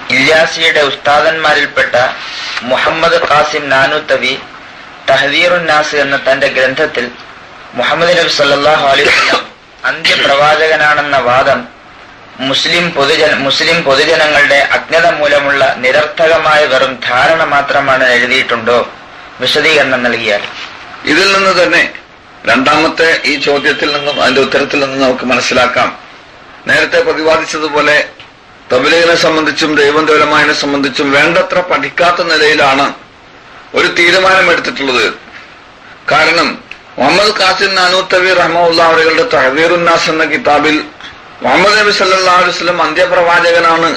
ഇല്യാസിയുടെ ഉസ്താദന്മാരിൽപ്പെട്ട മുഹമ്മദ് ഖാസിം നാനൂത്തവി തഹദീറുൻ നാസ് എന്ന തന്റെ ഗ്രന്ഥത്തിൽ മുഹമ്മദ് നബി സല്ലല്ലാഹു അലൈഹി വസല്ലം അന്ത്യപ്രവാചകനാണെന്ന വാദം മുസ്ലിം പൊതുജന മുസ്ലിം പൊതുജനങ്ങളുടെ അജ്ഞത മൂലമുള്ള നിരർത്ഥകമായ വെറും ധാരണ മാത്രമാണ് എഴുതിയിട്ടുണ്ടോ വിശദീകരണം നൽകിയാൽ ഇതിൽ നിന്ന് തന്നെ രണ്ടാമത്തെ ഈ ചോദ്യത്തിൽ നിന്നും അതിന്റെ ഉത്തരത്തിൽ നിന്നും നമുക്ക് മനസ്സിലാക്കാം നേരത്തെ പ്രതിപാദിച്ചതുപോലെ തബലീഗിനെ സംബന്ധിച്ചും ദൈവം ദേവലമായനെ സംബന്ധിച്ചും വേണ്ടത്ര പഠിക്കാത്ത നിലയിലാണ് ഒരു തീരുമാനം എടുത്തിട്ടുള്ളത് കാരണം മുഹമ്മദ് ഖാസിം നാനൂത്തവി റഹ്മുല്ല അവരുടെ തഹദീറുന്നാസ് എന്ന കിതാബിൽ മുഹമ്മദ് നബി സല്ലല്ലാഹു അലൈഹി വസല്ലം അന്ത്യപ്രവാചകനാണ്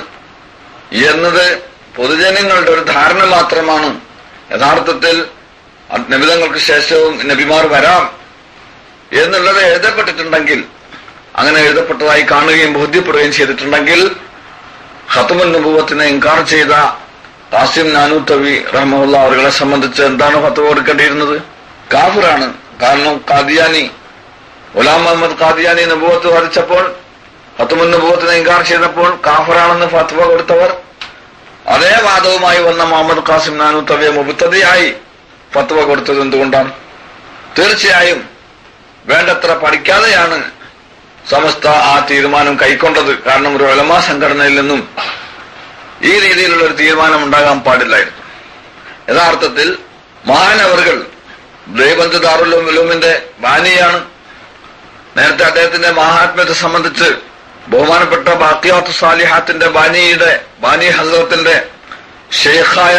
എന്നത് പൊതുജനങ്ങളുടെ ഒരു ധാരണ മാത്രമാണ് യഥാർത്ഥത്തിൽ നബിതങ്ങൾക്ക് ശേഷവും നബിമാർ വരാം എന്നുള്ളത് എഴുതപ്പെട്ടിട്ടുണ്ടെങ്കിൽ അങ്ങനെ എഴുതപ്പെട്ടതായി കാണുകയും ബോധ്യപ്പെടുകയും ചെയ്തിട്ടുണ്ടെങ്കിൽ ഹത്തുമൻ നുപൂവത്തിനെ ഇൻകാർ ചെയ്ത കാസിം നാനൂത്തവി റഹ്മുല്ല അവരുടെ സംബന്ധിച്ച് എന്താണ് ഫത്വ കൊടുക്കേണ്ടിയിരുന്നത് കാഫിറാണ് കാരണം കാദിയാനി ഗുലാം മുഹമ്മദ് കാദിയാനി നുപൂവത്ത് വധിച്ചപ്പോൾ ഹത്തുമൻ നുപൂവത്തിനെ ഇൻകാർ ചെയ്തപ്പോൾ കാഫിറാണെന്ന് ഫത്വ കൊടുത്തവർ അതേ വാദവുമായി വന്ന മുഹമ്മദ് ഖാസിം നാനൂത്തവിയെ മുബത്തതിയായി ഫത്വ കൊടുത്തത് എന്തുകൊണ്ടാണ് തീർച്ചയായും വേണ്ടത്ര പഠിക്കാതെയാണ് സമസ്ത ആ തീരുമാനം കൈക്കൊണ്ടത് കാരണം ഒരു ഒലമാ സംഘടനയിൽ നിന്നും ഈ രീതിയിലുള്ള ഒരു തീരുമാനം ഉണ്ടാകാൻ പാടില്ലായിരുന്നു യഥാർത്ഥത്തിൽ മഹാനവറുകൾ ദൈവന്ത് ദാറുലുമിന്റെ ബാനിയാണ് നേരത്തെ അദ്ദേഹത്തിന്റെ മഹാത്മ്യത്തെ സംബന്ധിച്ച് ബഹുമാനപ്പെട്ട ബാക്കിയാത്ത് സാലിഹാത്തിന്റെ ബാനിയുടെ ബാനി ഹസരത്തിന്റെ ഷെയ്ഖായ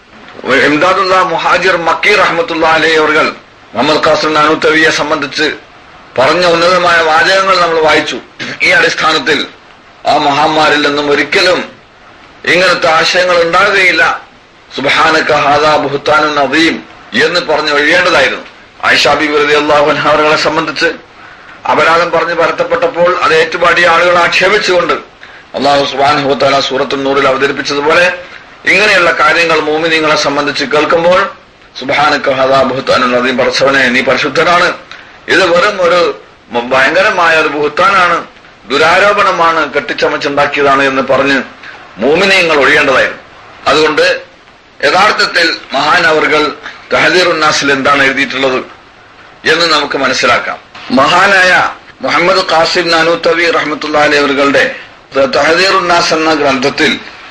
ഇംദാദുല്ല മുഹാജിർ മക്കീർ റഹ്മത്തുള്ള അലൈ അവർ മുഹമ്മദ് ഖാസിം നാനൂത്തവിയെ സംബന്ധിച്ച് പറഞ്ഞ ഉന്നതമായ വാചകങ്ങൾ നമ്മൾ വായിച്ചു ഈ അടിസ്ഥാനത്തിൽ ആ മഹാന്മാരിൽ നിന്നും ഒരിക്കലും ഇങ്ങനത്തെ ആശയങ്ങൾ ഉണ്ടാകുകയില്ല സുബാനക്ക ഹാദാ ബുഹത്താനും നദീം എന്ന് പറഞ്ഞ് ഒഴിയേണ്ടതായിരുന്നു ആയിഷാബി വെറുതെ അള്ളാഹുൻഹാറുകളെ സംബന്ധിച്ച് അപരാധം പറഞ്ഞ് പരത്തപ്പെട്ടപ്പോൾ അത് ഏറ്റുപാടിയ ആളുകൾ ആക്ഷേപിച്ചുകൊണ്ട് അള്ളാഹു സുബാനുഹത്താല സൂറത്തുൽ നൂറിൽ അവതരിപ്പിച്ചതുപോലെ ഇങ്ങനെയുള്ള കാര്യങ്ങൾ മോമിനിങ്ങളെ സംബന്ധിച്ച് കേൾക്കുമ്പോൾ സുബാനക്ക ഹാദാ ബുഹത്താനും നദീം പറച്ചവനെ നീ പരിശുദ്ധനാണ് ഇത് വെറും ഒരു ഭയങ്കരമായ ഒരു ബുഹത്താനാണ് ദുരാരോപണമാണ് കെട്ടിച്ചമച്ചുണ്ടാക്കിയതാണ് എന്ന് പറഞ്ഞ് മോമിനിയങ്ങൾ ഒഴിയേണ്ടതായിരുന്നു അതുകൊണ്ട് യഥാർത്ഥത്തിൽ മഹാനവറുകൾ തഹദീർ ഉന്നാസിൽ എന്താണ് എഴുതിയിട്ടുള്ളത് എന്ന് നമുക്ക് മനസ്സിലാക്കാം മഹാനായ മുഹമ്മദ് ഖാസിം നാനൂത്തവി റഹ്മത്തുള്ള അലവറുകളുടെ തഹദീർ ഉന്നാസ് എന്ന ഗ്രന്ഥത്തിൽ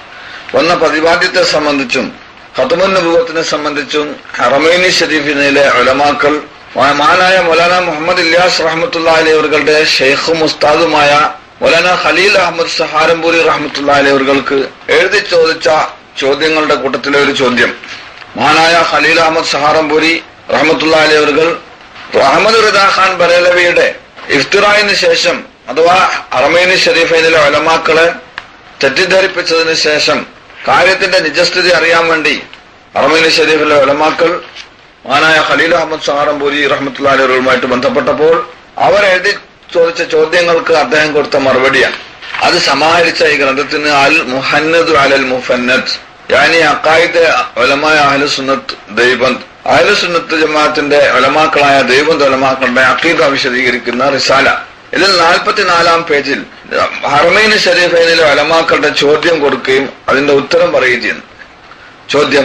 വന്ന പ്രതിപാദ്യത്തെ സംബന്ധിച്ചും ഖത്തുമുൻ നബുവത്തിനെ സംബന്ധിച്ചും ഹറമൈനി ഷരീഫിനിലെ ഒലമാക്കൾ മഹാനായ മൗലാന മുഹമ്മദ് ഇല്യാസ് റഹ്മത്തുള്ള അലവറുകളുടെ ഷെയ്ഖും ഉസ്താദുമായ മൗലാന ഖലീൽ അഹമ്മദ് സഹാരംപൂരി റഹ്മത്തുള്ള അലവറുകൾക്ക് എഴുതി ചോദിച്ച ചോദ്യങ്ങളുടെ കൂട്ടത്തിലെ ഒരു ചോദ്യം മഹാനായ ഖലീൽ അഹമ്മദ് സഹാറംപൂരി റഹ്മത്തുള്ള അലവറുകൾ അഹമ്മദ് റിദാ ഖാൻ ബറേലവിയുടെ ഇഫ്തിറായിന് ശേഷം അഥവാ അറമേനി ഷരീഫൈനിലെ ഒലമാക്കളെ തെറ്റിദ്ധരിപ്പിച്ചതിന് ശേഷം കാര്യത്തിന്റെ നിജസ്ഥിതി അറിയാൻ വേണ്ടി അറമേനി ഷരീഫിലെ ഒലമാക്കൾ മഹാനായ ഖലീൽ അഹമ്മദ് സഹാറംപൂരി റഹ്മത്തുള്ള അലവറുകളുമായിട്ട് ബന്ധപ്പെട്ടപ്പോൾ അവർ എഴുതി ചോദിച്ച ചോദ്യങ്ങൾക്ക് അദ്ദേഹം കൊടുത്ത മറുപടിയാണ് അത് സമാഹരിച്ച ഈ ഗ്രന്ഥത്തിന് അൽ മുഹന്നദ് അലൽ മുഫന്നദ് യാനി അക്കായിദ് ഒലമായ അഹ്ലുസുന്നത്ത് ദൈബന്ത് അഹ്ലുസുന്നത്ത് ജമാഅത്തിന്റെ ഒലമാക്കളായ ദൈബന്ത് ഒലമാക്കളുടെ അക്കീദ വിശദീകരിക്കുന്ന റിസാല ഇതിൽ നാൽപ്പത്തിനാലാം പേജിൽ ഹർമൈൻ ഷരീഫൈനിലെ ഒലമാക്കളുടെ ചോദ്യം കൊടുക്കുകയും അതിന്റെ ഉത്തരം പറയുകയും ചെയ്യുന്നു ചോദ്യം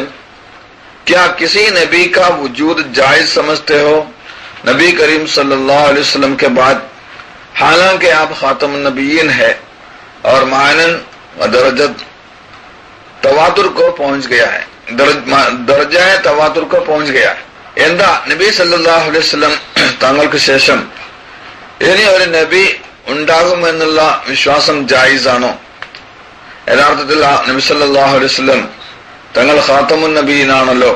क्या किसी नबी का वजूद जायज समझते हो नबी करीम सल्लल्लाहु अलैहि वसल्लम के बाद हालांकि आप खातम नबीन है और मानन व दरजत तवातुर को पहुंच गया है ദർജ തവാത്തുർ को पहुंच गया है എന്താ നബി സല്ലല്ലാഹു അലൈഹി വസല്ലം തങ്ങൾക്ക് ശേഷം ഇനി ഒരു നബി ഉണ്ടാകുമെന്നുള്ള വിശ്വാസം ജായിസാണോ യഥാർത്ഥത്തിൽ ആ നബി സല്ലല്ലാഹു അലൈഹി വസല്ലം തങ്ങൾ ഖാത്തമുൻ നബീനാണല്ലോ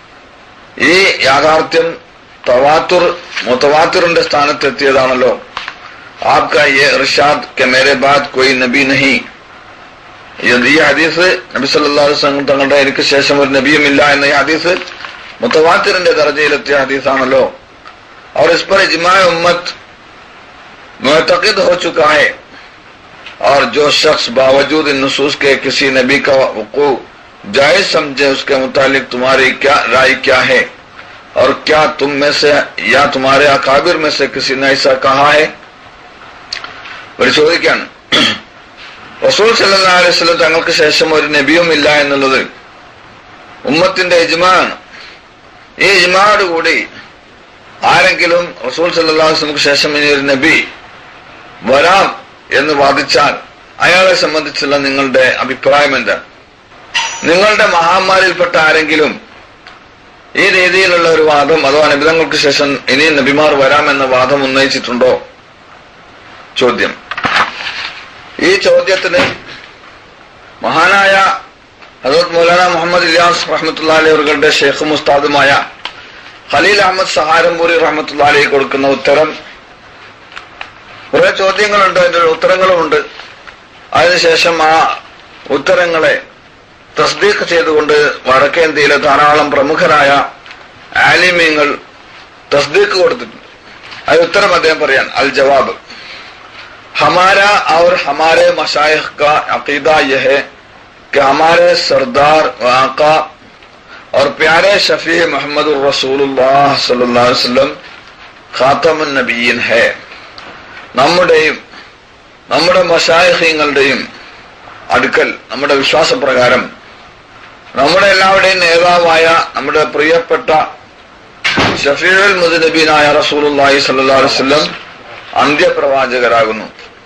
ഈ യാഥാർത്ഥ്യം തവാത്തുർ മുത്തവാത്തുറിന്റെ സ്ഥാനത്തെത്തിയതാണല്ലോ आपका ये इरशाद कि मेरे बाद कोई नबी नहीं ഈ ഹദീസ് നബി സല്ലല്ലാഹു അലൈഹി വസല്ലം തങ്ങളുടെ എനിക്ക് ശേഷം ഒരു നബിയുമില്ല എന്ന ഈ ഹദീസ് മുത്തവാത്തിറിന്റെ ദർജയിലെത്തിയ ഹദീസാണല്ലോ और इस पर इजमा उम्मत मुतकिद हो चुका है और जो शख्स बावजूद इन नसूस के किसी नबी का वकू जायज समझे उसके मुतालिक तुम्हारी क्या राय क्या है और क्या तुम में से या तुम्हारे अकाबिर में से किसी ने ऐसा कहा है ഒരു ചോദിക്കാണ് റസൂൽ സല്ലാ അലൈഹി സ്വലം തങ്ങൾക്ക് ശേഷം ഒരു നബിയും ഇല്ല എന്നുള്ളത് ഉമ്മത്തിന്റെ യജമാണ് ഈ യജമാനോട് കൂടി ആരെങ്കിലും റസൂൽ സല്ലാ വസ്ലമക്ക് ശേഷം ഇനി ഒരു നബി വരാം എന്ന് വാദിച്ചാൽ അയാളെ സംബന്ധിച്ചുള്ള നിങ്ങളുടെ അഭിപ്രായം എന്താണ് നിങ്ങളുടെ മഹാന്മാരിൽപ്പെട്ട ആരെങ്കിലും ഈ രീതിയിലുള്ള ഒരു വാദം അഥവാ നബിതങ്ങൾക്ക് ശേഷം ഇനി നബിമാർ വരാമെന്ന വാദം ഉന്നയിച്ചിട്ടുണ്ടോ ചോദ്യം ഈ ചോദ്യത്തിന് മഹാനായ ഹസരത് മൗലാന മുഹമ്മദ് ഇല്ലാസ് റഹ്മത്തുള്ള അവരുടെ ഷെയ്ഖ് മുസ്താദുമായ ഖലീൽ അഹമ്മദ് സഹാരംപൂരി റഹ്മത്തുള്ള അലി കൊടുക്കുന്ന ഉത്തരം കുറെ ചോദ്യങ്ങളുണ്ട് അതിന്റെ ഉത്തരങ്ങളുമുണ്ട് അതിനുശേഷം ആ ഉത്തരങ്ങളെ തസ്ദീഖ് ചെയ്തുകൊണ്ട് വടക്കേന്ത്യയിലെ ധാരാളം പ്രമുഖരായ ആലിമ്യങ്ങൾ തസ്ദീഖ് കൊടുത്തിട്ടുണ്ട് അത് ഉത്തരം അദ്ദേഹം പറയാൻ അൽ ജവാബ് हमारा और हमारे मशाइख का अकीदा यह है कि हमारे सरदार व आका और प्यारे शफी मोहम्मद रसूलुल्लाह सल्लल्लाहु अलैहि वसल्लം ഖാത്തമുൻ നബിയൻ ഹേ നമ്മുടെയും നമ്മുടെ മഷായഹീങ്ങളുടെയും അടുക്കൽ നമ്മുടെ വിശ്വാസപ്രകാരം നമ്മുടെ എല്ലാവരുടെയും നേതാവായ നമ്മുടെ പ്രിയപ്പെട്ട ഷഫീൽ മുദ്നബീനായ റസൂലുള്ളാഹി സ്വല്ലല്ലാഹു അലൈഹി വസല്ലം അന്ത്യപ്രവാചകരാകുന്നു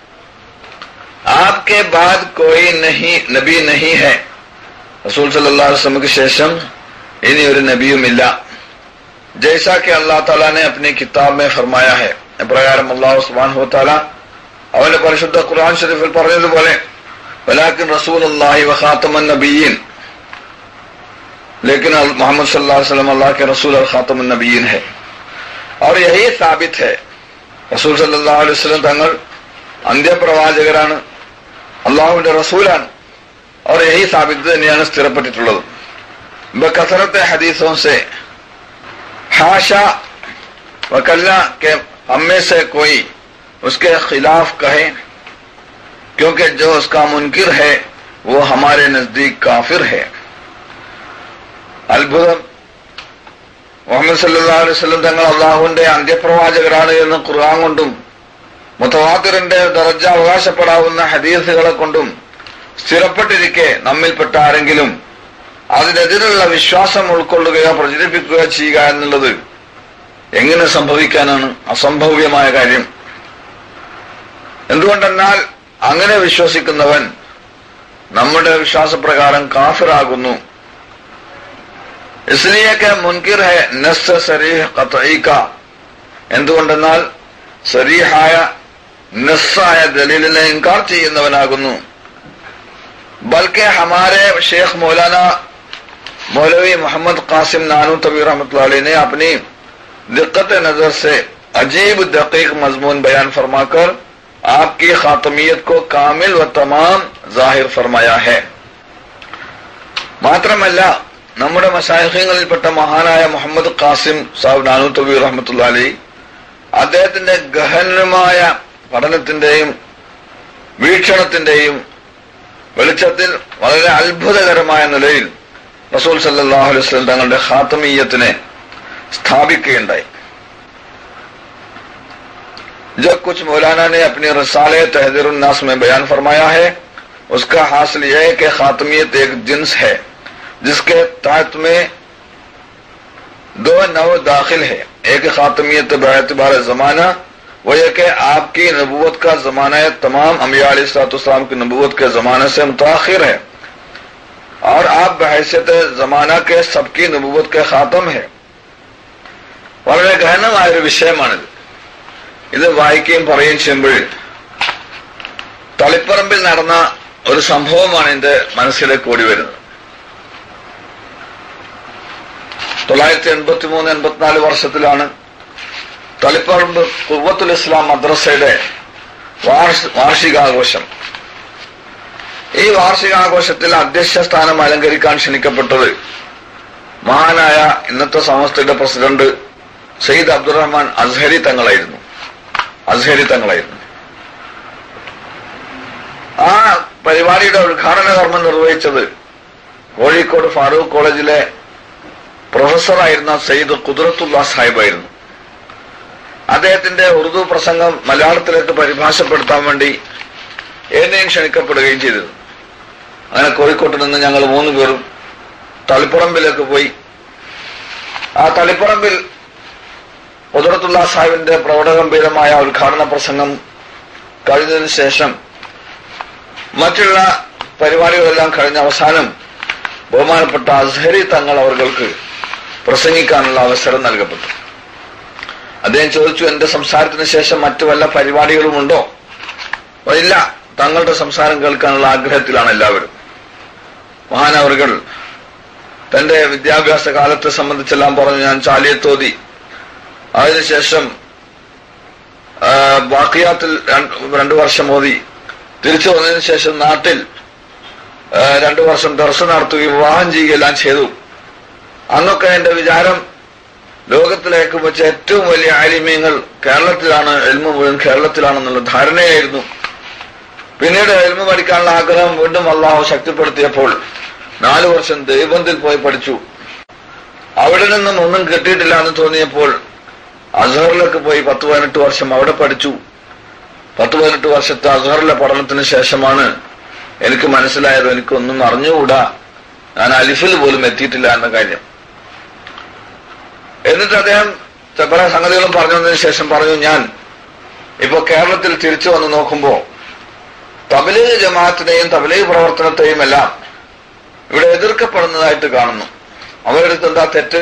आपके बाद कोई नहीं नबी नहीं है റസൂൽ സല്ലല്ലാഹു അലൈഹി വസല്ലം ശേഷം ഇനി ഒരു നബിയുമില്ല जैसा कि अल्लाह ताला ने अपनी किताब में फरमाया है പ്രകാരം അള്ളാഹു സുബ്ഹാനഹു തആല അവന്റെ പരിശുദ്ധ ഖുർആൻ ഷരീഫിൽ പറഞ്ഞതുപോലെ വലാകിൻ റസൂലുള്ളാഹി വഖാതമുൻ നബിയീൻ लेकिन मोहम्मद सल्लल्लाहु अलैहि वसल्लम अल्लाह के रसूल और खातमुन नबीयीन है और यही साबित है റസൂൽ സല്ലല്ലാഹു അലൈഹി വസല്ലം തങ്ങൾ അന്ത്യപ്രവാചകരാണ് അള്ളാഹുവിന്റെ റസൂലാണ് और यही साबित തന്നെയാണ് സ്ഥിരപ്പെട്ടിട്ടുള്ളത് ബക്കസറത്തെ ഹദീസോं से हाशा वकल्ला के हमें से कोई उसके खिलाफ कहे क्योंकि जो उसका मुनकिर है वो हमारे नजदीक काफिर है അത്ഭുതം മുഹമ്മദ് സല്ലാ അലൈഹി സ്വലം തങ്ങൾ അള്ളാഹുവിന്റെ അന്ത്യപ്രവാചകരാണ് എന്ന് ഖുർആൻ കൊണ്ടും മുത്തവാത്തിറിന്റെ ദർജ അവകാശപ്പെടാവുന്ന ഹദീസുകളെ കൊണ്ടും സ്ഥിരപ്പെട്ടിരിക്കെ നമ്മിൽപ്പെട്ട ആരെങ്കിലും അതിനെതിരുള്ള വിശ്വാസം ഉൾക്കൊള്ളുകയോ പ്രചരിപ്പിക്കുകയോ ചെയ്യുക എന്നുള്ളത് എങ്ങനെ സംഭവിക്കാനാണ് അസംഭവ്യമായ കാര്യം എന്തുകൊണ്ടെന്നാൽ അങ്ങനെ വിശ്വസിക്കുന്നവൻ നമ്മുടെ വിശ്വാസപ്രകാരം കാഫിറാകുന്നു इसलिए कि मुनकिर है नस सरीह कतई का എന്തുകൊണ്ടെന്നാൽ സരീഹായ നസ്സായ ദലീലിനെ ഇൻകാർ ചെയ്യുന്നവനാകുന്നു ബൽക്കെ ഹമാരെ ഷേഖ് മൗലാന मौलवी मोहम्मद कासिम नानू तबी रहमत ने अपनी दिक्कत नजर से अजीब दकीक मजमून बयान फरमाकर आपकी खातमियत को कामिल व तमाम जाहिर फरमाया है മാത്രമല്ല നമ്മുടെ മസാഹിങ്ങളിൽപ്പെട്ട മഹാനായ മുഹമ്മദ് ഖാസിം സാബ് നാനു തബി റഹ്മത്തുള്ള അലി അദ്ദേഹത്തിന്റെ ഗഹനമായ പഠനത്തിന്റെയും വീക്ഷണത്തിന്റെയും വെളിച്ചത്തിൽ വളരെ അത്ഭുതകരമായ നിലയിൽ റസൂൽ സല്ലാഹു അലൈഹി വസല്ലം തങ്ങളുടെ ഖാത്തമീയത്തിനെ സ്ഥാപിക്കുകയുണ്ടായി जो कुछ मौलाना ने अपने रसाले तहदीर उन्नास में बयान फरमाया है उसका हासिल यह है कि खातमियत एक जिन्स है जिसके तहत में दो नव दाखिल है एक खातमियत बेतबार जमाना वो यह कि आपकी नबूवत का जमाना तमाम अम्बिया अलैहिस्सलाम की नबूवत के जमाने से मुताखिर है और आप बहैसियत जमाना के सबकी नबूवत के खातम है വളരെ ഗഹനമായ ഒരു വിഷയമാണിത് ഇത് വായിക്കുകയും പറയുകയും ചെയ്യുമ്പോൾ തളിപ്പറമ്പിൽ നടന്ന ഒരു സംഭവമാണ് എന്റെ മനസ്സിലേക്ക് ഓടി വരുന്നത് തൊള്ളായിരത്തി എൺപത്തി മൂന്ന് എൺപത്തിനാല് വർഷത്തിലാണ് തളിപ്പറമ്പ് കുവത്തുൽ ഇസ്ലാം മദ്രസയുടെ വാർഷികാഘോഷം ഈ വാർഷികാഘോഷത്തിൽ അധ്യക്ഷ സ്ഥാനം അലങ്കരിക്കാൻ ക്ഷണിക്കപ്പെട്ടത് മഹാനായ ഇന്നത്തെ സമസ്തയുടെ പ്രസിഡന്റ് സയ്യിദ് അബ്ദുറഹ്മാൻ അസ്ഹരി തങ്ങളായിരുന്നു അസ്ഹരി തങ്ങളായിരുന്നു ആ പരിപാടിയുടെ ഉദ്ഘാടന കർമ്മം നിർവഹിച്ചത് കോഴിക്കോട് ഫാറൂഖ് കോളേജിലെ പ്രൊഫസറായിരുന്ന സയ്യിദ് കുദ്രത്തുള്ള സാഹിബായിരുന്നു അദ്ദേഹത്തിന്റെ ഉറുദു പ്രസംഗം മലയാളത്തിലേക്ക് പരിഭാഷപ്പെടുത്താൻ വേണ്ടി എന്നെയും ക്ഷണിക്കപ്പെടുകയും ചെയ്തത് അങ്ങനെ കോഴിക്കോട്ട് നിന്ന് ഞങ്ങൾ മൂന്ന് പേരും തളിപ്പറമ്പിലേക്ക് പോയി ആ തളിപ്പറമ്പിൽ ഉദറത്തുള്ള സാഹിബിന്റെ പ്രൗഢഗംഭീരമായ ഉദ്ഘാടന പ്രസംഗം കഴിഞ്ഞതിന് ശേഷം മറ്റുള്ള പരിപാടികളെല്ലാം കഴിഞ്ഞ അവസാനം ബഹുമാനപ്പെട്ട അസ്ഹരി തങ്ങൾ അവർക്ക് പ്രസംഗിക്കാനുള്ള അവസരം നൽകപ്പെട്ടു അദ്ദേഹം ചോദിച്ചു എന്റെ സംസാരത്തിന് ശേഷം മറ്റു വല്ല പരിപാടികളുമുണ്ടോ "ഓ, ഇല്ല തങ്ങളുടെ സംസാരം കേൾക്കാനുള്ള ആഗ്രഹത്തിലാണ് എല്ലാവരും മഹാനവറുകൾ തന്റെ വിദ്യാഭ്യാസ കാലത്തെ സംബന്ധിച്ചെല്ലാം പറഞ്ഞു ഞാൻ ചാലിയത്തോതി അതിനുശേഷം ആ, ബാക്കിയാത്തിൽ രണ്ട് രണ്ടു വർഷം ഓതി തിരിച്ചു വന്നതിന് ശേഷം നാട്ടിൽ ആ, രണ്ടു വർഷം ദർശനം നടത്തുകയും വിവാഹം ചെയ്യുകയെല്ലാം ചെയ്തു അന്നൊക്കെ എന്റെ വിചാരം ലോകത്തിലേക്ക് വെച്ച ഏറ്റവും വലിയ ആലിമ്യങ്ങൾ കേരളത്തിലാണ് എൽമ മുഴുവൻ കേരളത്തിലാണെന്നുള്ള ധാരണയായിരുന്നു പിന്നീട് എൽമ പഠിക്കാനുള്ള ആഗ്രഹം വീണ്ടും അള്ളാഹു ശക്തിപ്പെടുത്തിയപ്പോൾ നാലു വർഷം ദൈവത്തിൽ പോയി പഠിച്ചു അവിടെ നിന്നും ഒന്നും കിട്ടിയിട്ടില്ല എന്ന് തോന്നിയപ്പോൾ അസഹറിലേക്ക് പോയി പത്ത് പതിനെട്ട് വർഷം അവിടെ പഠിച്ചു പത്ത് പതിനെട്ട് വർഷത്തെ അസഹറിലെ പഠനത്തിന് ശേഷമാണ് എനിക്ക് മനസ്സിലായത് എനിക്കൊന്നും അറിഞ്ഞുകൂടാ ഞാൻ അലിഫിൽ പോലും എത്തിയിട്ടില്ല എന്ന കാര്യം എന്നിട്ട് അദ്ദേഹം പല സംഗതികളും പറഞ്ഞതിന് ശേഷം പറഞ്ഞു ഞാൻ ഇപ്പൊ കേരളത്തിൽ തിരിച്ചു വന്ന് നോക്കുമ്പോ തബലീഗ് ജമാഅത്തിനെയും തബലീഗ് പ്രവർത്തനത്തെയും എല്ലാം ഇവിടെ എതിർക്കപ്പെടുന്നതായിട്ട് കാണുന്നു അവരുടെ അടുത്ത് എന്താ തെറ്റ്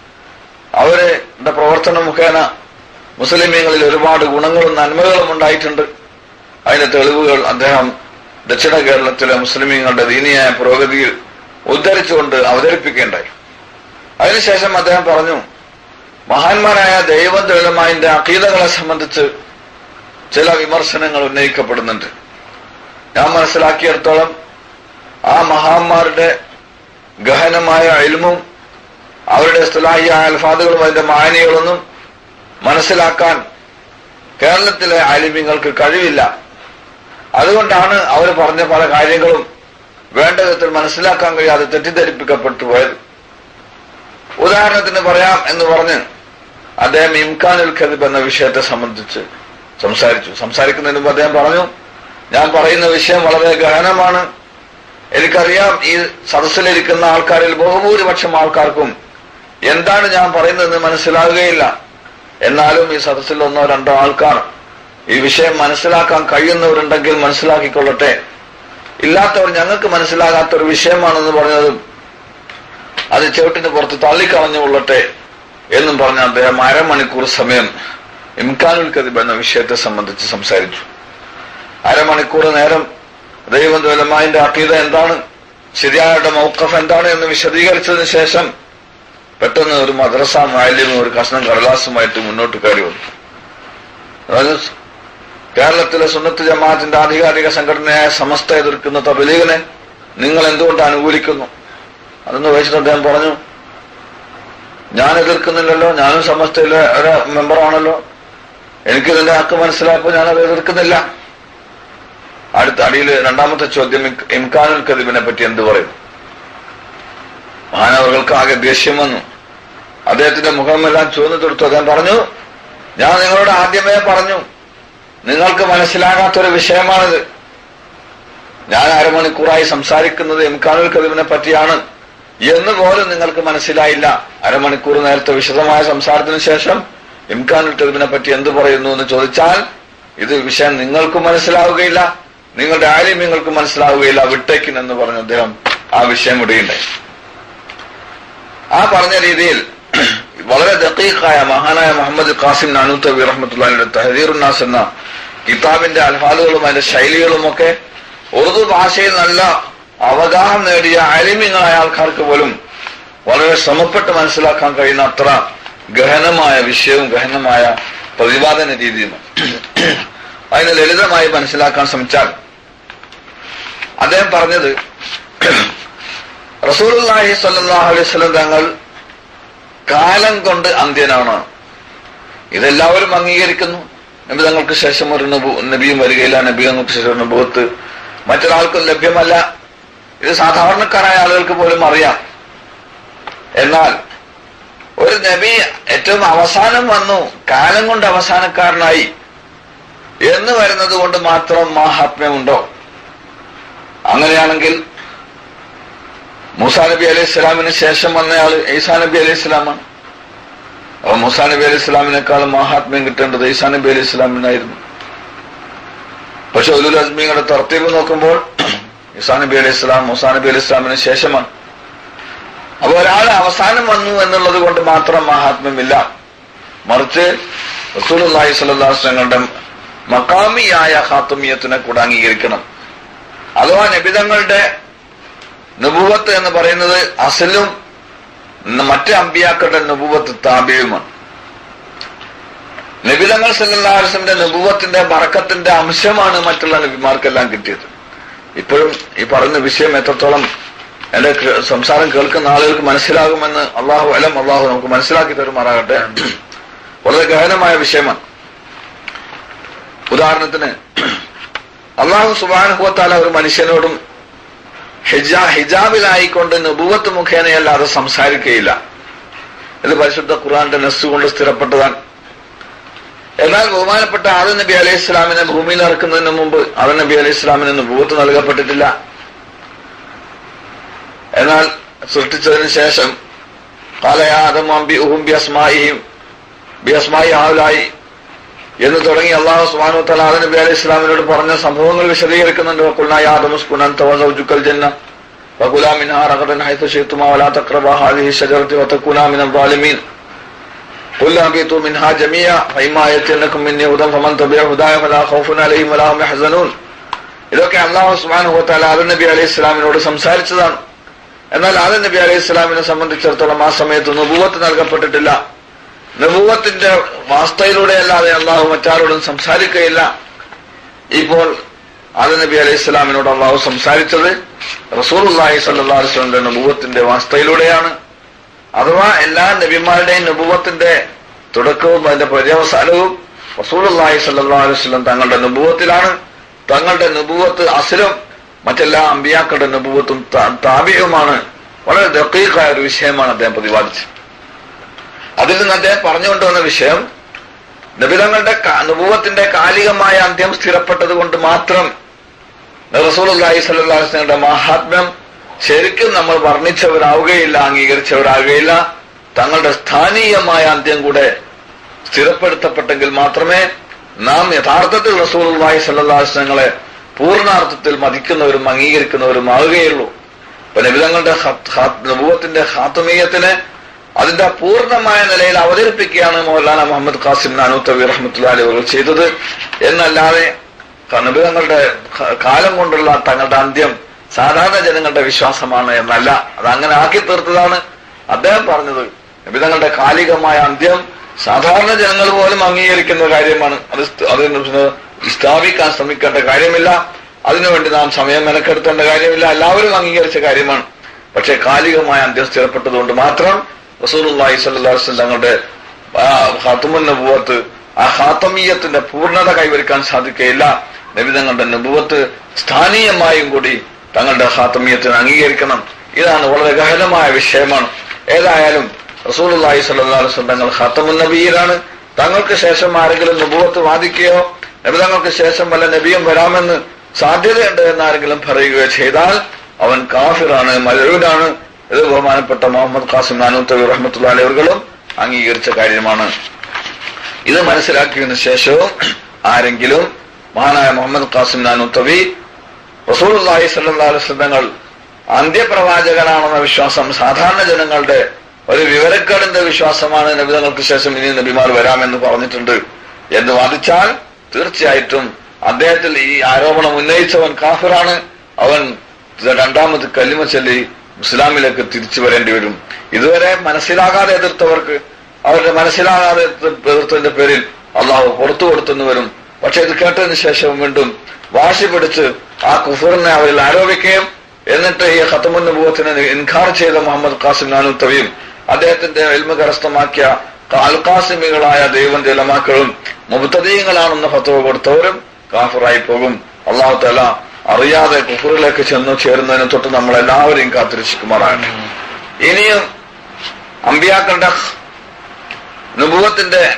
അവരുടെ പ്രവർത്തന മുഖേന മുസ്ലിമീങ്ങളിൽ ഒരുപാട് ഗുണങ്ങളും നന്മകളും ഉണ്ടായിട്ടുണ്ട് അതിന്റെ തെളിവുകൾ അദ്ദേഹം ദക്ഷിണ കേരളത്തിലെ മുസ്ലിമീങ്ങളുടെ ദീനിയായ പുരോഗതിയിൽ ഉദ്ധരിച്ചുകൊണ്ട് അവതരിപ്പിക്കുകയുണ്ടായി അതിനുശേഷം അദ്ദേഹം പറഞ്ഞു മഹാന്മാരായ ദൈവം ദളിതമായതിന്റെ അക്കീതകളെ സംബന്ധിച്ച് ചില വിമർശനങ്ങൾ ഉന്നയിക്കപ്പെടുന്നുണ്ട് ഞാൻ മനസ്സിലാക്കിയിടത്തോളം ആ മഹാന്മാരുടെ ഗഹനമായ അയൽമും അവരുടെ സ്ഥലാഹിയായ അൽഫാദുകളും അതിന്റെ മായനികളൊന്നും മനസ്സിലാക്കാൻ കേരളത്തിലെ ആലിമ്യങ്ങൾക്ക് കഴിവില്ല അതുകൊണ്ടാണ് അവർ പറഞ്ഞ പല കാര്യങ്ങളും വേണ്ട വിധത്തിൽ മനസ്സിലാക്കാൻ കഴിയാതെ തെറ്റിദ്ധരിപ്പിക്കപ്പെട്ടു പോയത് ഉദാഹരണത്തിന് പറയാം എന്ന് പറഞ്ഞ് അദ്ദേഹം ഇംകാനുൽ ഖദിബ് എന്ന വിഷയത്തെ സംബന്ധിച്ച് സംസാരിച്ചു സംസാരിക്കുന്നതിന് മുമ്പ് അദ്ദേഹം പറഞ്ഞു ഞാൻ പറയുന്ന വിഷയം വളരെ ഗഹനമാണ് എനിക്കറിയാം ഈ സദസ്സിലിരിക്കുന്ന ആൾക്കാരിൽ ബഹുഭൂരിപക്ഷം ആൾക്കാർക്കും എന്താണ് ഞാൻ പറയുന്നതെന്ന് മനസ്സിലാകുകയില്ല എന്നാലും ഈ സദസ്സിൽ ഒന്നോ രണ്ടോ ആൾക്കാർ ഈ വിഷയം മനസ്സിലാക്കാൻ കഴിയുന്നവരുണ്ടെങ്കിൽ മനസ്സിലാക്കിക്കൊള്ളട്ടെ ഇല്ലാത്തവർ ഞങ്ങൾക്ക് മനസ്സിലാകാത്ത ഒരു വിഷയമാണെന്ന് പറഞ്ഞതും അത് ചവിട്ടിന് പുറത്ത് തള്ളിക്കളഞ്ഞു കൊള്ളട്ടെ എന്നും പറഞ്ഞ അദ്ദേഹം അരമണിക്കൂർ സമയം ഇംകാനുൽ കദിബ് എന്ന വിഷയത്തെ സംബന്ധിച്ച് സംസാരിച്ചു അരമണിക്കൂർ നേരം ദൈവം ദുലമാന്റെ അക്കീത എന്താണ് ശരിയായുടെ മൗക്കഫ് എന്താണ് എന്ന് വിശദീകരിച്ചതിന് ശേഷം പെട്ടെന്ന് ഒരു മദ്രസ മാലിന്യം ഒരു കഷ്ണം കടലാസുമായിട്ട് മുന്നോട്ട് കയറി വന്നു അതായത് കേരളത്തിലെ സുന്നത്ത് ജമാഅത്തിന്റെ ആധികാരിക സംഘടനയായ സമസ്ത എതിർക്കുന്ന തബലീഗിനെ നിങ്ങൾ എന്തുകൊണ്ട് അനുകൂലിക്കുന്നു അതെന്ന് ചോദിച്ചിട്ട് അദ്ദേഹം പറഞ്ഞു ഞാൻ എതിർക്കുന്നില്ലല്ലോ ഞാനും സമസ്തയിലെ ഒരു മെമ്പറാണല്ലോ എനിക്കിതിന്റെ ഹക്ക് മനസ്സിലായപ്പോൾ ഞാനത് എതിർക്കുന്നില്ല അടുത്ത അടിയിൽ രണ്ടാമത്തെ ചോദ്യം ഇം- ഇംകാനുൽ കദിബിനെ പറ്റി എന്ത് പറയും മാനവർക്ക് ആകെ ദേഷ്യം വന്നു അദ്ദേഹത്തിന്റെ മുഖമെല്ലാം ചുവന്നു തീർത്തു അദ്ദേഹം പറഞ്ഞു ഞാൻ നിങ്ങളോട് ആദ്യമേ പറഞ്ഞു നിങ്ങൾക്ക് മനസ്സിലാകാത്തൊരു വിഷയമാണിത് ഞാൻ അരമണിക്കൂറായി സംസാരിക്കുന്നത് ഇംകാനുൽ കദിബിനെ പറ്റിയാണ് എന്ന് പോലും നിങ്ങൾക്ക് മനസ്സിലായില്ല അരമണിക്കൂർ നേരത്തെ വിശദമായ സംസാരത്തിന് ശേഷം ഇംകാനുൽ കദിബിനെ പറ്റി എന്ത് പറയുന്നു എന്ന് ചോദിച്ചാൽ ഇത് വിഷയം നിങ്ങൾക്കും മനസ്സിലാവുകയില്ല നിങ്ങളുടെ ആലിമ്യങ്ങൾക്ക് മനസ്സിലാവുകയില്ല വിട്ടേക്കിൻ എന്ന് പറഞ്ഞ് അദ്ദേഹം ആ വിഷയം വിടുകയുണ്ടായി ആ പറഞ്ഞ രീതിയിൽ വളരെ ദക്കീഖായ മഹാനായ മുഹമ്മദ് ഖാസിം നാനൂത്തബി റഹ്മത്തുള്ളാഹിയുടെ തഹദീറുന്നാസ് എന്ന കിതാബിന്റെ അൽഫാദുകളും അതിന്റെ ശൈലികളുമൊക്കെ ഉറുദു ഭാഷയിൽ നല്ല അവഗാഹം നേടിയ അലിമ്യങ്ങളായ ആൾക്കാർക്ക് പോലും വളരെ ശ്രമപ്പെട്ട് മനസ്സിലാക്കാൻ കഴിയുന്ന അത്ര ഗഹനമായ വിഷയവും ഗഹനമായ പ്രതിപാദന രീതിയും അതിനെ ലളിതമായി മനസ്സിലാക്കാൻ ശ്രമിച്ചാൽ അദ്ദേഹം പറഞ്ഞത് റസൂലുള്ളാഹി സ്വല്ലല്ലാഹു അലൈഹി വസല്ലം തങ്ങൾ കാലം കൊണ്ട് അന്ത്യനാണ് ഇതെല്ലാവരും അംഗീകരിക്കുന്നു നബി തങ്ങൾക്ക് ശേഷം ഒരു നബു നബിയും വരികയില്ല നബി തങ്ങൾക്ക് ശേഷം ഒരു നബുവത്ത് മറ്റൊരാൾക്കും ലഭ്യമല്ല ഇത് സാധാരണക്കാരായ ആളുകൾക്ക് പോലും അറിയാം എന്നാൽ ഒരു നബി ഏറ്റവും അവസാനം വന്നു കാലം കൊണ്ട് അവസാനക്കാരനായി എന്ന് വരുന്നത് കൊണ്ട് മാത്രം മാഹാത്മ്യമുണ്ടോ അങ്ങനെയാണെങ്കിൽ മൂസാ നബി അലൈഹി സ്വലാമിന് ശേഷം വന്നയാൾ ഈസാ നബി അലൈഹി സ്വലാമാണ് അപ്പൊ മൂസാ നബി അലൈഹി സ്വലാമിനേക്കാളും മഹാത്മ്യം കിട്ടേണ്ടത് ഈസാ നബി അലൈഹി സ്വലാമിനായിരുന്നു പക്ഷെ ഉലുൽ അസ്മിയുടെ തർത്തീബ് നോക്കുമ്പോൾ ഈസാ നബി അലൈഹി സ്വലാം മൂസാ നബി അലൈഹി സ്വലാമിന് ശേഷമാണ് അപ്പൊ ഒരാൾ അവസാനം വന്നു എന്നുള്ളത് കൊണ്ട് മാത്രം മഹാത്മ്യമില്ല മറിച്ച് റസൂലുള്ളാഹി സ്വല്ലല്ലാഹു അലൈഹി വസല്ലമയുടെ മക്കാമിയായ ഖാത്തുമിയത്തിനെ കൂടെ അംഗീകരിക്കണം അഥവാ നബിതങ്ങളുടെ നുബുവത്ത് എന്ന് പറയുന്നത് അസലും മറ്റ് അമ്പിയാക്കളുടെ നുബുവത്ത് താബിയുമാണ് നബിതങ്ങൾ സല്ലാസ്ലമിന്റെ നുബുവത്തിന്റെ ബറക്കത്തിന്റെ അംശമാണ് മറ്റുള്ള നബിമാർക്കെല്ലാം കിട്ടിയത് ഇപ്പോഴും ഈ പറയുന്ന വിഷയം എത്രത്തോളം എന്റെ കേ- സംസാരം കേൾക്കുന്ന ആളുകൾക്ക് മനസ്സിലാകുമെന്ന് അള്ളാഹു അലം അള്ളാഹു നമുക്ക് മനസ്സിലാക്കി തരുമാറാകട്ടെ വളരെ ഗഹനമായ വിഷയമാണ് ഉദാഹരണത്തിന് അള്ളാഹു സുബാനുഭവത്താല ഒരു മനുഷ്യനോടും ഹിജാ ഹിജാബിലായിക്കൊണ്ട് നുബുവത്ത് മുഖേനയല്ലാതെ സംസാരിക്കുകയില്ല ഇത് പരിശുദ്ധ ഖുർആന്റെ നെസ് കൊണ്ട് സ്ഥിരപ്പെട്ടതാണ് എന്നാൽ ബഹുമാനപ്പെട്ട ആദം നബി അലൈഹി ഇസ്ലാമിനെ ഭൂമിയിൽ ഇറക്കുന്നതിന് മുമ്പ് ആദം നബി അലൈഹി ഇസ്ലാമിന് നുബുവത്ത് നൽകപ്പെട്ടിട്ടില്ല എന്നാൽ സൃഷ്ടിച്ചതിന് ശേഷം കാലയാദം ബിഅസ്മായി എന്ന് തുടങ്ങി അള്ളാഹു സുബ്ഹാനഹു വതആല ആദം നബി അലൈഹി ഇസ്ലാമിനോട് പറഞ്ഞ സംഭവങ്ങൾ വിശദീകരിക്കുന്നുണ്ട് വഖുൽനാ യാ ആദമു ഉസ്കുൻ അൻത വസൗജുക്കൽ ജന്ന വകുലാ മിൻഹാ റഗദൻ ഹൈതു ശിഅ്തുമാ വലാ തഖ്റബാ ഹാദിഹി ശജറതി വതകൂനാ മിനൽ ളാലിമീൻ قل اهبطوا منها جميعا فإما يأتينكم مني هدى فمن تبع هداي فلا خوف عليهم ولا هم يحزنون ഇതൊക്കെ അള്ളാഹു സുബ്ഹാനഹു വതആല ആദം നബി അലൈഹി ഇസ്ലാമിനോട് സംസാരിച്ചതാണ് എന്നാൽ ആദം നബി അലൈഹി ഇസ്ലാമിനെ സംബന്ധിച്ചിടത്തോളം ആ സമയത്ത് നുബുവത്ത് നൽകപ്പെട്ടിട്ടില്ല നബുവത്തിന്റെ വാസ്തയിലൂടെ അല്ലാതെ അള്ളാഹു മറ്റാരോടും സംസാരിക്കുകയില്ല ഇപ്പോൾ ആദ നബി അലൈഹി സ്വലാമിനോട് അള്ളാഹു സംസാരിച്ചത് റസൂർഹി സല്ലാസ്ലമിന്റെ നബുവത്തിന്റെ വാസ്തയിലൂടെയാണ് അഥവാ എല്ലാ നബിമാരുടെയും നബുവത്തിന്റെ തുടക്കവും അതിന്റെ പര്യവസാനവും റസൂലുള്ളാഹി സല്ലല്ലാഹു അലൈഹി വസല്ലം തങ്ങളുടെ നബുവത്തിലാണ് തങ്ങളുടെ നബുവത്ത് അസിലും മറ്റെല്ലാ അമ്പിയാക്കളുടെ നബുവത്തും താപിയുമാണ് വളരെ ദക്കീക്കായ ഒരു വിഷയമാണ് അദ്ദേഹം പ്രതിപാദിച്ചത് അതിൽ നിന്ന് അദ്ദേഹം പറഞ്ഞുകൊണ്ടുവന്ന വിഷയം നബിതങ്ങളുടെ നുപൂവത്തിന്റെ കാലികമായ അന്ത്യം സ്ഥിരപ്പെട്ടത് കൊണ്ട് മാത്രം റസൂലി സല്ലാസ്ലങ്ങളുടെ മഹാത്മ്യം ശരിക്കും നമ്മൾ വർണ്ണിച്ചവരാവുകയില്ല അംഗീകരിച്ചവരാകുകയില്ല തങ്ങളുടെ സ്ഥാനീയമായ അന്ത്യം കൂടെ സ്ഥിരപ്പെടുത്തപ്പെട്ടെങ്കിൽ മാത്രമേ നാം യഥാർത്ഥത്തിൽ റസൂലി സല്ലാസ്ലങ്ങളെ പൂർണ്ണാർത്ഥത്തിൽ മതിക്കുന്നവരും അംഗീകരിക്കുന്നവരും ആവുകയുള്ളൂ ഇപ്പൊ നബിതങ്ങളുടെ നബൂവത്തിന്റെ ഹാത്തുമീയത്തിന് അതിന്റെ പൂർണ്ണമായ നിലയിൽ അവതരിപ്പിക്കുകയാണ് മൗലാന മുഹമ്മദ് ഖാസിം നാനൂത്തബി റഹ്മത്തുല്ലാലി അവർ ചെയ്തത് എന്നല്ലാതെ നബിതങ്ങളുടെ കാലം കൊണ്ടുള്ള തങ്ങളുടെ അന്ത്യം സാധാരണ ജനങ്ങളുടെ വിശ്വാസമാണ് എന്നല്ല അത് അങ്ങനെ ആക്കി തീർത്തതാണ് അദ്ദേഹം പറഞ്ഞത് നബിതങ്ങളുടെ കാലികമായ അന്ത്യം സാധാരണ ജനങ്ങൾ പോലും അംഗീകരിക്കുന്ന കാര്യമാണ് അത് അത് സ്ഥാപിക്കാൻ ശ്രമിക്കേണ്ട കാര്യമില്ല അതിനുവേണ്ടി നാം സമയം മെനക്കെടുത്തേണ്ട കാര്യമില്ല എല്ലാവരും അംഗീകരിച്ച കാര്യമാണ് പക്ഷെ കാലികമായ അന്ത്യം സ്ഥിരപ്പെട്ടതുകൊണ്ട് മാത്രം റസൂലുള്ളാഹി സ്വല്ലല്ലാഹു അലൈഹി വസല്ലം തങ്ങളുടെ ഖാത്തുമുൻ നബുവത്ത് ആ ഖാത്തമീയത്തിന്റെ പൂർണ്ണത കൈവരിക്കാൻ സാധിക്കുകയില്ല നബി തങ്ങളുടെ നബുവത്ത് സ്ഥാനീയമായും കൂടി തങ്ങളുടെ ഖാത്തമീയത്തിന് അംഗീകരിക്കണം ഇതാണ് വളരെ ഗഹനമായ വിഷയമാണ് ഏതായാലും റസൂലുള്ളാഹി സ്വല്ലല്ലാഹു അലൈഹി വസല്ലം തങ്ങൾ ഖാത്തമുൻ നബിയിലാണ് തങ്ങൾക്ക് ശേഷം ആരെങ്കിലും നബുവത്ത് വാദിക്കുകയോ നബി തങ്ങൾക്ക് ശേഷം വല്ല നബിയും വരാമെന്ന് സാധ്യതയുണ്ട് എന്നാരെങ്കിലും പറയുകയോ ചെയ്താൽ അവൻ കാഫിറാണ് മലൂരാണ് ഇത് ബഹുമാനപ്പെട്ട മുഹമ്മദ് ഖാസിം നാനൂത്തവി റഹ്മത്തുള്ള അലവர்களுം അംഗീകരിച്ച കാര്യമാണ് ഇത് മനസ്സിലാക്കിയതിനു ശേഷവും ആരെങ്കിലും മഹാനായ മുഹമ്മദ് ഖാസിം നാനൂത്തവി റസൂൽ സല്ലാസ്ലങ്ങൾ അന്ത്യപ്രവാചകനാണെന്ന വിശ്വാസം സാധാരണ ജനങ്ങളുടെ ഒരു വിവരക്കേടിന്റെ വിശ്വാസമാണ് നബിതങ്ങൾക്ക് ശേഷം ഇനി നബിമാർ വരാമെന്ന് പറഞ്ഞിട്ടുണ്ട് എന്ന് വാദിച്ചാൽ തീർച്ചയായിട്ടും അദ്ദേഹത്തിൽ ഈ ആരോപണം ഉന്നയിച്ചവൻ കാഫിറാണ് അവൻ രണ്ടാമത് കല്ലിമ ചൊല്ലി ഇസ്ലാമിലേക്ക് തിരിച്ചു വരേണ്ടി വരും ഇതുവരെ മനസ്സിലാകാതെ എതിർത്തവർക്ക് അവരുടെ മനസ്സിലാകാതെ എതിർത്തതിന്റെ പേരിൽ അള്ളാഹു പുറത്തു കൊടുത്തെന്ന് വരും പക്ഷെ ഇത് കേട്ടതിന് ശേഷം വീണ്ടും വാശി പിടിച്ച് ആ കുഫറിനെ അവരിൽ ആരോപിക്കുകയും എന്നിട്ട് ഈ ഖത്തമുൻ നബൂവത്തിനെ ഇൻഖാർ ചെയ്ത മുഹമ്മദ് ഖാസിം നാനൂത്തവിയും അദ്ദേഹത്തിന്റെ എൽമ കരസ്ഥമാക്കിയ അൽക്കാസിമികളായ ദൈവം ജലമാക്കളും മുബത്തദീയങ്ങളാണെന്ന് ഫത്വ കൊടുത്തവരും കാഫറായി പോകും അള്ളാഹു തല അറിയാതെ കുഫറിലേക്ക് ചെന്നു ചേരുന്നതിന് തൊട്ട് നമ്മൾ എല്ലാവരെയും കാത്തിരിക്കുമാറാണ് ഇനിയും അമ്പിയാക്കളുടെ നുപൂവത്തിന്റെ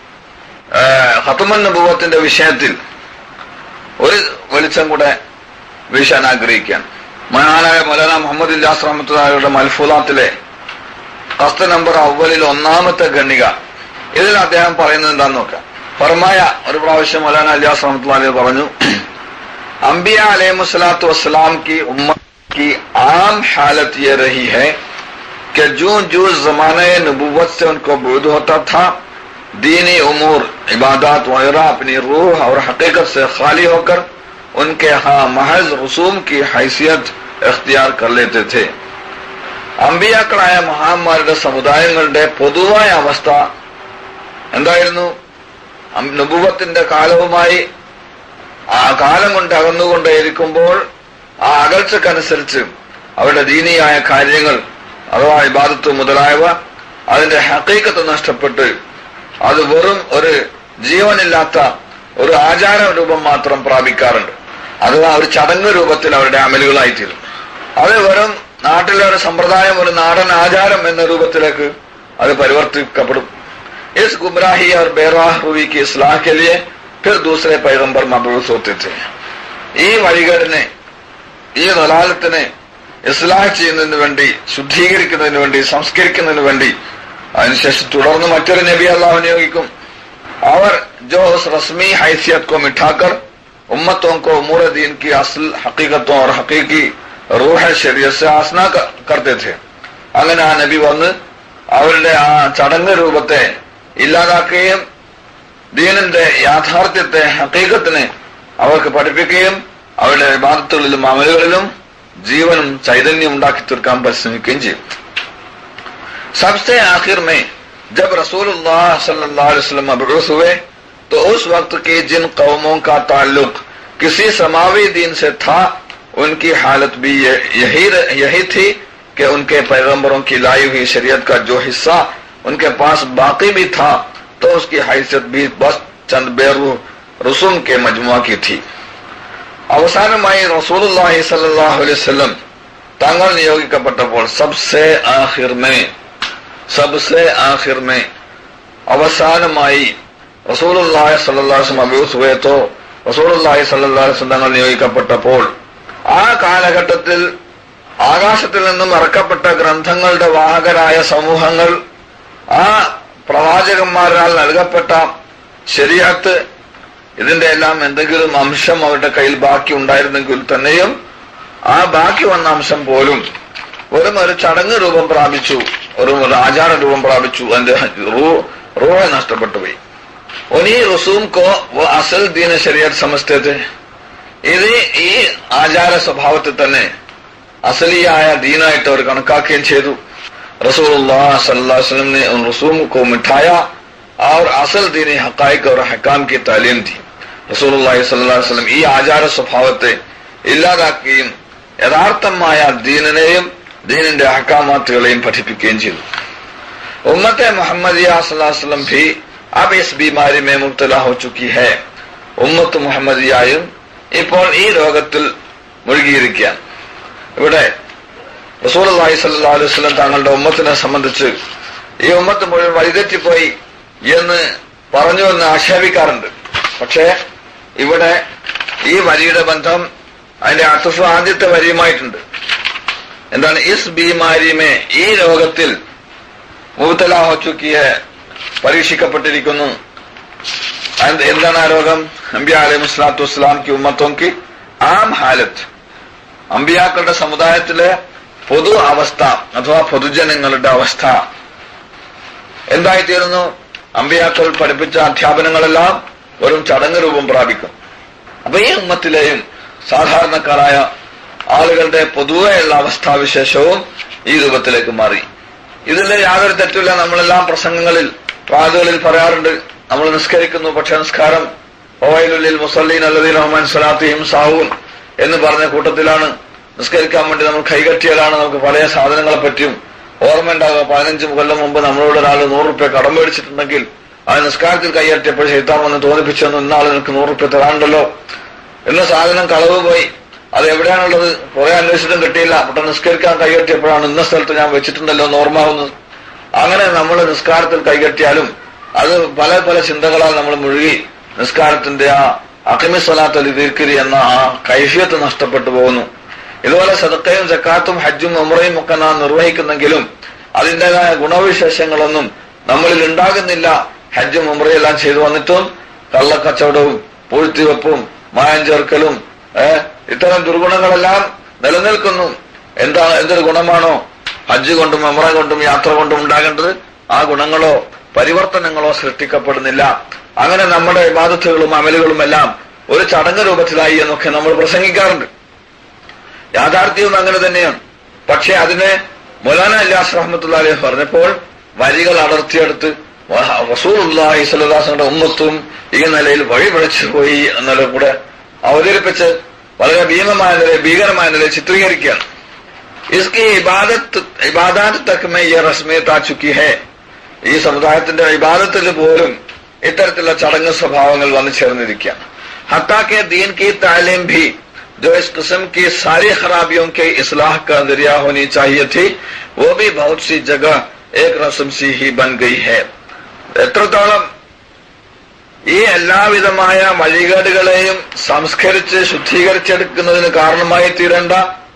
ഹത്തുമൻ നുപൂവത്തിന്റെ വിഷയത്തിൽ ഒരു വെളിച്ചം കൂടെ വീശാൻ ആഗ്രഹിക്കുകയാണ് മഹാനായ മൗലാന മുഹമ്മദ് ഇല്ലാസ് റഹ്മത്തുള്ളാഹിയുടെ മൽഫൂലാത്തിലെ കസ്ത നമ്പർ അവലിൽ ഒന്നാമത്തെ ഗണ്ണിക ഇതിൽ അദ്ദേഹം പറയുന്നത് എന്താന്ന് നോക്കാം ഫർമായ ഒരു പ്രാവശ്യം മൗലാന അലിയാസ് റഹ്മത്തുള്ളാഹി പറഞ്ഞു अंबिया अलैहिस्सलातु वस्सलाम की उम्मत की आम हालत ये रही है कि जो जो जमाने नबूवत से उनको बुद होता था दीनी उमूर इबादत वगैरह अपनी रूह और हकीकत से खाली होकर उनके यहाँ महज रसूम की हैसियत ഇഖ്തിയാർ कर लेते थे അമ്പിയാക്കളായ മഹാന്മാരുടെ സമുദായങ്ങളുടെ പൊതുവായ അവസ്ഥ എന്തായിരുന്നു അം- നുബുവത്തിന്റെ കാലവുമായി ആ കാലം കൊണ്ട് അകന്നുകൊണ്ടേയിരിക്കുമ്പോൾ ആ അകൽച്ചക്കനുസരിച്ച് അവരുടെ ദീനിയായ കാര്യങ്ങൾ അഥവാ ഇബാദത്ത് മുതലായവ അതിന്റെ ഹക്കീക്കത്ത് നഷ്ടപ്പെട്ട് അത് വെറും ഒരു ജീവനില്ലാത്ത ഒരു ആചാര രൂപം മാത്രം പ്രാപിക്കാറുണ്ട് അഥവാ ഒരു ചടങ്ങ് രൂപത്തിൽ അവരുടെ അമലുകളായിത്തീരും അത് വെറും നാട്ടിലെ ഒരു സമ്പ്രദായം ഒരു നാടൻ ആചാരം എന്ന രൂപത്തിലേക്ക് അത് പരിവർത്തിക്കപ്പെടും इस गुमराही और बेराह रूई की इसलाह के लिए फिर दूसरे पैगंबर मबूस होते थे ഈ വഴികേടിനെ ഈ നലാലത്തിനെ ഇസ്ലാഹ് ചെയ്യുന്നതിന് വേണ്ടി ശുദ്ധീകരിക്കുന്നതിന് വേണ്ടി സംസ്കരിക്കുന്നതിന് വേണ്ടി അതിനുശേഷം തുടർന്ന് മറ്റൊരു നബി അള്ളാഹു നിയോഗിക്കും അവർ जो उस रस्मी हैसियत को मिठाकर उम्मतों को उमूर दीन की असल हकीकतों और हकीकी रूह शरीयत से आसना ക- करते थे അങ്ങനെ ആ നബി വന്ന് അവരുടെ ആ ചടങ്ങ് രൂപത്തെ ഇല്ലാതാക്കുകയും ദീനിന്റെ യാഥാർത്ഥ്യത്തെ ഹക്കീകത്തിനെ അവർക്ക് പഠിപ്പിക്കുകയും അവരുടെ വിവാദത്തുകളിലും അമലുകളിലും ജീവനും ചൈതന്യം ഉണ്ടാക്കി തീർക്കാൻ പരിശ്രമിക്കുകയും ചെയ്യും सबसे आखिर में जब रसूलुल्लाह सल्लल्लाहु अलैहि वसल्लम मबरूस हुए तो उस वक्त के जिन कौमों का ताल्लुक किसी समावी दीन से था उनकी हालत भी ये- यही यही थी कि उनके पैगंबरों की लाई हुई शरीयत का जो हिस्सा उनके पास बाकी भी था तो उसकी हैसियत भी बस चंद बेरू रसूम के मजमुआ की थी അവസാനമായി റസൂലുള്ളാഹി സല്ലല്ലാഹു അലൈഹി വസല്ലം തങ്ങൾ നിയോഗിക്കപ്പെട്ടപ്പോൾ സബ്സെ ആഖിർ മേ സബ്സെ ആഖിർ മേ അവസാനമായി റസൂലുള്ളാഹി സല്ലല്ലാഹു അലൈഹി വസല്ലം അബൂസ് ഹുവേ റസൂലുള്ളാഹി സല്ലല്ലാഹു അലൈഹി വസല്ലം തങ്ങൾ നിയോഗിക്കപ്പെട്ടപ്പോൾ ആ കാലഘട്ടത്തിൽ ആകാശത്തിൽ നിന്നും ഇറക്കപ്പെട്ട ഗ്രന്ഥങ്ങളുടെ വാഹകരായ സമൂഹങ്ങൾ ആ പ്രവാചകന്മാരാൽ നൽകപ്പെട്ട ശരിയാത്ത് ഇതിന്റെ എല്ലാം എന്തെങ്കിലും അംശം അവരുടെ കയ്യിൽ ബാക്കി ഉണ്ടായിരുന്നെങ്കിൽ തന്നെയും ആ ബാക്കി വന്ന അംശം പോലും വെറും ഒരു ചടങ്ങ് രൂപം പ്രാപിച്ചു ഒരു ഒരു ആചാര രൂപം പ്രാപിച്ചു അതിന്റെ റൂ- റൂഹ നഷ്ടപ്പെട്ടു പോയി ഉനി റസൂം കോ വ അസൽ ദീന ശരീഅത്ത് സമസ്തേ थे ഇത് ഈ ആചാര സ്വഭാവത്തിൽ തന്നെ അസലിയായ ദീനായിട്ട് അവർ കണക്കാക്കുകയും ചെയ്തു रसूलुल्लाह सल्लल्लाहु अलैहि वसल्लम ने उन रसूम को मिठाया और असल दीनी हकाइक और हकाम की तालीम थी റസൂലുള്ളാഹി സ്വല്ലല്ലാഹു അലൈഹി വസല്ലം ഈ ആചാര സ്വഭാവത്തെ ഇല്ലാതാക്കുകയും യഥാർത്ഥമായ ദീനിനെയും ദീനിന്റെ അഹക്കാമാത്തുകളെയും പഠിപ്പിക്കുകയും ചെയ്തു ഉമ്മത്തെ മുഹമ്മദിയ സല്ലല്ലാഹു അലൈഹി വസല്ലം भी अब इस बीमारी में मुब्तला हो चुकी है ഉമ്മത്ത് മുഹമ്മദിയായും ഇപ്പോൾ ഈ രോഗത്തിൽ മുഴുകിയിരിക്കുകയാണ് ഇവിടെ റസൂലി സല്ലാ അലൈഹി വസല്ലം തങ്ങളുടെ ഉമ്മത്തിനെ സംബന്ധിച്ച് ഈ ഉമ്മത്ത് മുഴുവൻ വഴിതെറ്റിപ്പോയി എന്ന് പറഞ്ഞു എന്ന് ആക്ഷേപിക്കാറുണ്ട് പക്ഷേ ഇവിടെ ഈ വരിയുടെ ബന്ധം അതിന്റെ അത്തുഫ് ആദ്യത്തെ വരിയുമായിട്ടുണ്ട് എന്താണ് ഇസ് ബീമാരിമേ ഈ രോഗത്തിൽ മുബത്തല ഹോ ചുക്കിയ പരീക്ഷിക്കപ്പെട്ടിരിക്കുന്നു അത് എന്താണ് ആ രോഗം നബി അലൈഹി സ്വലാത്തു വസ്സലാം കി ഉമ്മത്തോം കി ആം ഹാലത്ത് അമ്പിയാക്കളുടെ സമുദായത്തിലെ പൊതു അവസ്ഥ അഥവാ പൊതുജനങ്ങളുടെ അവസ്ഥ എന്തായിത്തീരുന്നു അമ്പിയാക്കൾ പഠിപ്പിച്ച അധ്യാപനങ്ങളെല്ലാം വെറും ചടങ്ങ് രൂപം പ്രാപിക്കും അപ്പൊ ഈ ഉമ്മത്തിലെയും സാധാരണക്കാരായ ആളുകളുടെ പൊതുവെയുള്ള അവസ്ഥാവിശേഷവും ഈ രൂപത്തിലേക്ക് മാറി ഇതിൽ യാതൊരു തെറ്റില്ല നമ്മളെല്ലാം പ്രസംഗങ്ങളിൽ വാതുകളിൽ പറയാറുണ്ട് നമ്മൾ നിസ്കരിക്കുന്നു പക്ഷെ നിസ്കാരം ഓവയിലുള്ളിൽ മുസല്ലീൻ അല്ലദീൻ റഹ്മാൻ സലാത്തിയും സാഹൂൻ എന്ന് പറഞ്ഞ കൂട്ടത്തിലാണ് നിസ്കരിക്കാൻ വേണ്ടി നമ്മൾ കൈകട്ടിയാലാണ് നമുക്ക് പല സാധനങ്ങളെ പറ്റിയും ഓർമ്മ ഉണ്ടാകുക പതിനഞ്ച് കൊല്ലം മുമ്പ് നമ്മളോട് ഒരാൾ നൂറ് റുപ്യ കടം മേടിച്ചിട്ടുണ്ടെങ്കിൽ ആ നിസ്കാരത്തിൽ കൈയറ്റിയപ്പോൾ ശൈത്താൻ വന്ന് തോന്നിപ്പിച്ചെന്ന് ഇന്നാൾ നിനക്ക് നൂറ് റുപ്യ തരാണ്ടല്ലോ എന്ന സാധനം കളവ് പോയി അത് എവിടെയാണുള്ളത് കുറെ അന്വേഷിച്ചിട്ടും കിട്ടിയില്ല അവിടെ നിസ്കരിക്കാൻ കൈകെട്ടിയപ്പോഴാണ് ഇന്ന സ്ഥലത്ത് ഞാൻ വെച്ചിട്ടുണ്ടല്ലോ എന്ന് ഓർമ്മാവുന്നത് അങ്ങനെ നമ്മൾ നിസ്കാരത്തിൽ കൈകെട്ടിയാലും അത് പല പല ചിന്തകളാൽ നമ്മൾ മുഴുകി നിസ്കാരത്തിന്റെ ആ അഖിമി സ്വലാത്തൽ ഇതിർക്കിരി എന്ന ആ കൈഫിയത്ത് നഷ്ടപ്പെട്ടു പോകുന്നു ഇതുപോലെ സദക്കയും സക്കാത്തും ഹജ്ജും ഉമ്രയും ഒക്കെ നാം നിർവഹിക്കുന്നെങ്കിലും അതിൻ്റെതായ ഗുണവിശേഷങ്ങളൊന്നും നമ്മളിൽ ഉണ്ടാകുന്നില്ല ഹജ്ജും ഉമ്രയെല്ലാം ചെയ്തു വന്നിട്ടും കള്ളക്കച്ചവടവും പൂഴ്ത്തിവെപ്പും മായം ചേർക്കലും ഏഹ് ഇത്തരം ദുർഗുണങ്ങളെല്ലാം നിലനിൽക്കുന്നു എന്താണ് എന്തൊരു ഗുണമാണോ ഹജ്ജ് കൊണ്ടും ഉമ്ര കൊണ്ടും യാത്ര കൊണ്ടും ഉണ്ടാകേണ്ടത് ആ ഗുണങ്ങളോ പരിവർത്തനങ്ങളോ സൃഷ്ടിക്കപ്പെടുന്നില്ല അങ്ങനെ നമ്മുടെ ഇബാദത്തുകളും അമലുകളും എല്ലാം ഒരു ചടങ്ങ് രൂപത്തിലായി എന്നൊക്കെ നമ്മൾ പ്രസംഗിക്കാറുണ്ട് യാഥാർത്ഥ്യവും അങ്ങനെ തന്നെയാണ് പക്ഷെ അതിനെ മൊലാന അല്ലാസ് റഹ്മത്തുള്ള അലൈഹി പറഞ്ഞപ്പോൾ വരികൾ അടർത്തിയെടുത്ത് റസൂലുള്ളാഹി സ്വല്ലല്ലാഹുവിന്റെ ഉമ്മത്തും ഈ നിലയിൽ വഴിപിഴച്ചു പോയി എന്നുള്ള കൂടെ അവതരിപ്പിച്ച് വളരെ ഭീമമായ നിലയിൽ ഭീകരമായ നിലയിൽ ചിത്രീകരിക്കുകയാണ് इसकी इबादत इबादत तक में यह रस्मियत आ चुकी है ഈ സമുദായത്തിന്റെ ഇബാദത്തിൽ പോലും ഇത്തരത്തിലുള്ള ചടങ്ങ് സ്വഭാവങ്ങൾ വന്നു ചേർന്നിരിക്കുകയാണ് ഹത്താക്കെ ദീൻ की तालीम भी जो इस किस्म की सारी खराबियों के इसलाह का जरिया होनी चाहिए थी वो भी बहुत सी जगह एक रस्म सी ही बन गई है എത്രത്തോളം ഈ എല്ലാവിധമായ വഴികേടുകളെയും സംസ്കരിച്ച് ശുദ്ധീകരിച്ചെടുക്കുന്നതിന് കാരണമായി തീരേണ്ട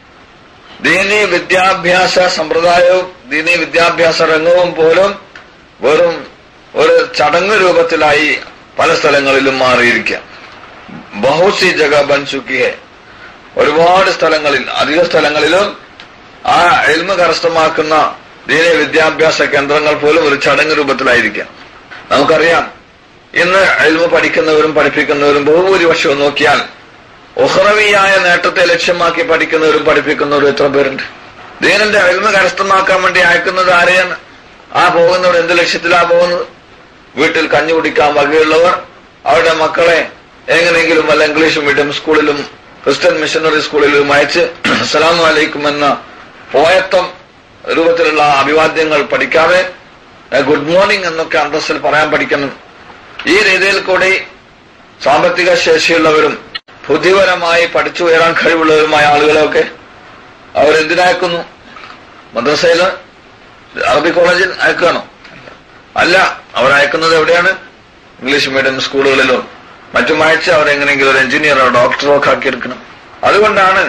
ദീനി വിദ്യാഭ്യാസ സമ്പ്രദായവും ദീനി വിദ്യാഭ്യാസ രംഗവും പോലും വെറും ഒരു ചടങ്ങ് രൂപത്തിലായി പല സ്ഥലങ്ങളിലും മാറിയിരിക്കാം ബഹുസി ജഗ ബൻ ചുക്കിയെ ഒരുപാട് സ്ഥലങ്ങളിൽ അധിക സ്ഥലങ്ങളിലും ആ എൽമ കരസ്ഥമാക്കുന്ന ദീനി വിദ്യാഭ്യാസ കേന്ദ്രങ്ങൾ പോലും ഒരു ചടങ്ങ് രൂപത്തിലായിരിക്കാം നമുക്കറിയാം ഇന്ന് എൽമ പഠിക്കുന്നവരും പഠിപ്പിക്കുന്നവരും ബഹുഭൂരിപക്ഷവും നോക്കിയാൽ ഉഹ്റവിയായ നേട്ടത്തെ ലക്ഷ്യമാക്കി പഠിക്കുന്നവരും പഠിപ്പിക്കുന്നവരും എത്ര പേരുണ്ട് ദീനന്റെ അഴിമ കരസ്ഥമാക്കാൻ വേണ്ടി അയക്കുന്നത് ആരെയാണ് ആ പോകുന്നവർ എന്ത് ലക്ഷ്യത്തിലാ പോകുന്നത് വീട്ടിൽ കഞ്ഞി കുടിക്കാൻ വകയുള്ളവർ അവരുടെ മക്കളെ എങ്ങനെയെങ്കിലും വല്ല ഇംഗ്ലീഷ് മീഡിയം സ്കൂളിലും ക്രിസ്ത്യൻ മിഷനറി സ്കൂളിലും അയച്ച് അസ്സലാമു അലൈക്കും എന്ന പോയത്വം രൂപത്തിലുള്ള അഭിവാദ്യങ്ങൾ പഠിക്കാതെ ഗുഡ് മോർണിംഗ് എന്നൊക്കെ അന്തസ്സിൽ പറയാൻ പഠിക്കണം ഈ രീതിയിൽ കൂടി സാമ്പത്തിക ശേഷിയുള്ളവരും ബുദ്ധിപരമായി പഠിച്ചു ഉയരാൻ കഴിവുള്ളവരുമായ ആളുകളെയൊക്കെ അവരെന്തിനയക്കുന്നു മദ്രസയിൽ അറബി കോളേജിൽ അയക്കുകയാണോ അല്ല അവർ അയക്കുന്നത് എവിടെയാണ് ഇംഗ്ലീഷ് മീഡിയം സ്കൂളുകളിലോ മറ്റും അയച്ച് അവരെങ്ങനെയെങ്കിലും ഒരു എഞ്ചിനീയറോ ഡോക്ടറോ ഒക്കെ ആക്കിയെടുക്കണം അതുകൊണ്ടാണ്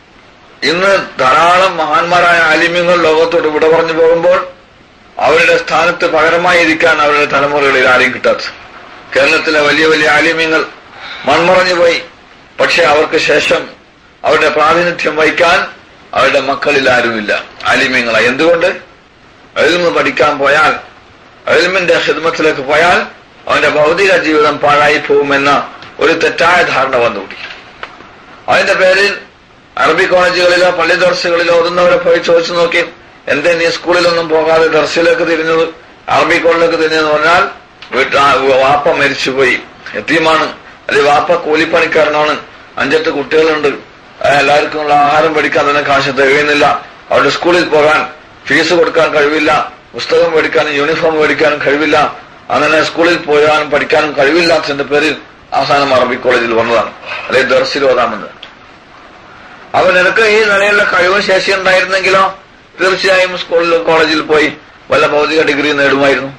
ഇന്ന് ധാരാളം മഹാന്മാരായ ആലിമ്യങ്ങൾ ലോകത്തോട് വിട പറഞ്ഞു പോകുമ്പോൾ അവരുടെ സ്ഥാനത്ത് പകരമായി ഇരിക്കാൻ അവരുടെ തലമുറകളിൽ ആരെയും കിട്ടാത്തത് കേരളത്തിലെ വലിയ വലിയ ആലിമ്യങ്ങൾ മൺമറഞ്ഞു പോയി പക്ഷെ അവർക്ക് ശേഷം അവരുടെ പ്രാതിനിധ്യം വഹിക്കാൻ അവരുടെ മക്കളിൽ ആരുമില്ല ആലിമ്യങ്ങളായി എന്തുകൊണ്ട് എൽമ് പഠിക്കാൻ പോയാൽ എൽമിന്റെ ഹിദ്മത്തിലേക്ക് പോയാൽ അവന്റെ ഭൗതിക ജീവിതം പാഴായി പോകുമെന്ന ഒരു തെറ്റായ ധാരണ വന്നുകൂടി അതിന്റെ പേരിൽ അറബി കോളേജുകളിലോ പള്ളി ദർശകളിലോ ഓതുന്നവരെ പോയി ചോദിച്ചു നോക്കി എന്തേ നീ സ്കൂളിലൊന്നും പോകാതെ ദർശയിലേക്ക് തിരിഞ്ഞത് അറബി കോളേജിലേക്ക് തിരിഞ്ഞെന്ന് പറഞ്ഞാൽ വീട്ട വാപ്പ മരിച്ചുപോയി എത്തിയുമാണ് അല്ലെങ്കിൽ വാപ്പ കൂലിപ്പണിക്കാരനാണ് അഞ്ചെട്ട് കുട്ടികളുണ്ട് എല്ലാവർക്കും ഉള്ള ആഹാരം പഠിക്കാൻ തന്നെ കാശ് തികയുന്നില്ല അവരുടെ സ്കൂളിൽ പോകാൻ ഫീസ് കൊടുക്കാൻ കഴിവില്ല പുസ്തകം മേടിക്കാനും യൂണിഫോം മേടിക്കാനും കഴിവില്ല അങ്ങനെ സ്കൂളിൽ പോകാനും പഠിക്കാനും കഴിവില്ലാത്തതിന്റെ പേരിൽ അവസാനം അറബി കോളേജിൽ വന്നതാണ് അല്ലെങ്കിൽ ദർസിൽ ഓതാമെന്ന് അപ്പൊ നിനക്ക് ഈ നിലയിലുള്ള കഴിവും ശേഷി ഉണ്ടായിരുന്നെങ്കിലോ തീർച്ചയായും സ്കൂളിൽ കോളേജിൽ പോയി വല്ല ഭൗതിക ഡിഗ്രി നേടുമായിരുന്നു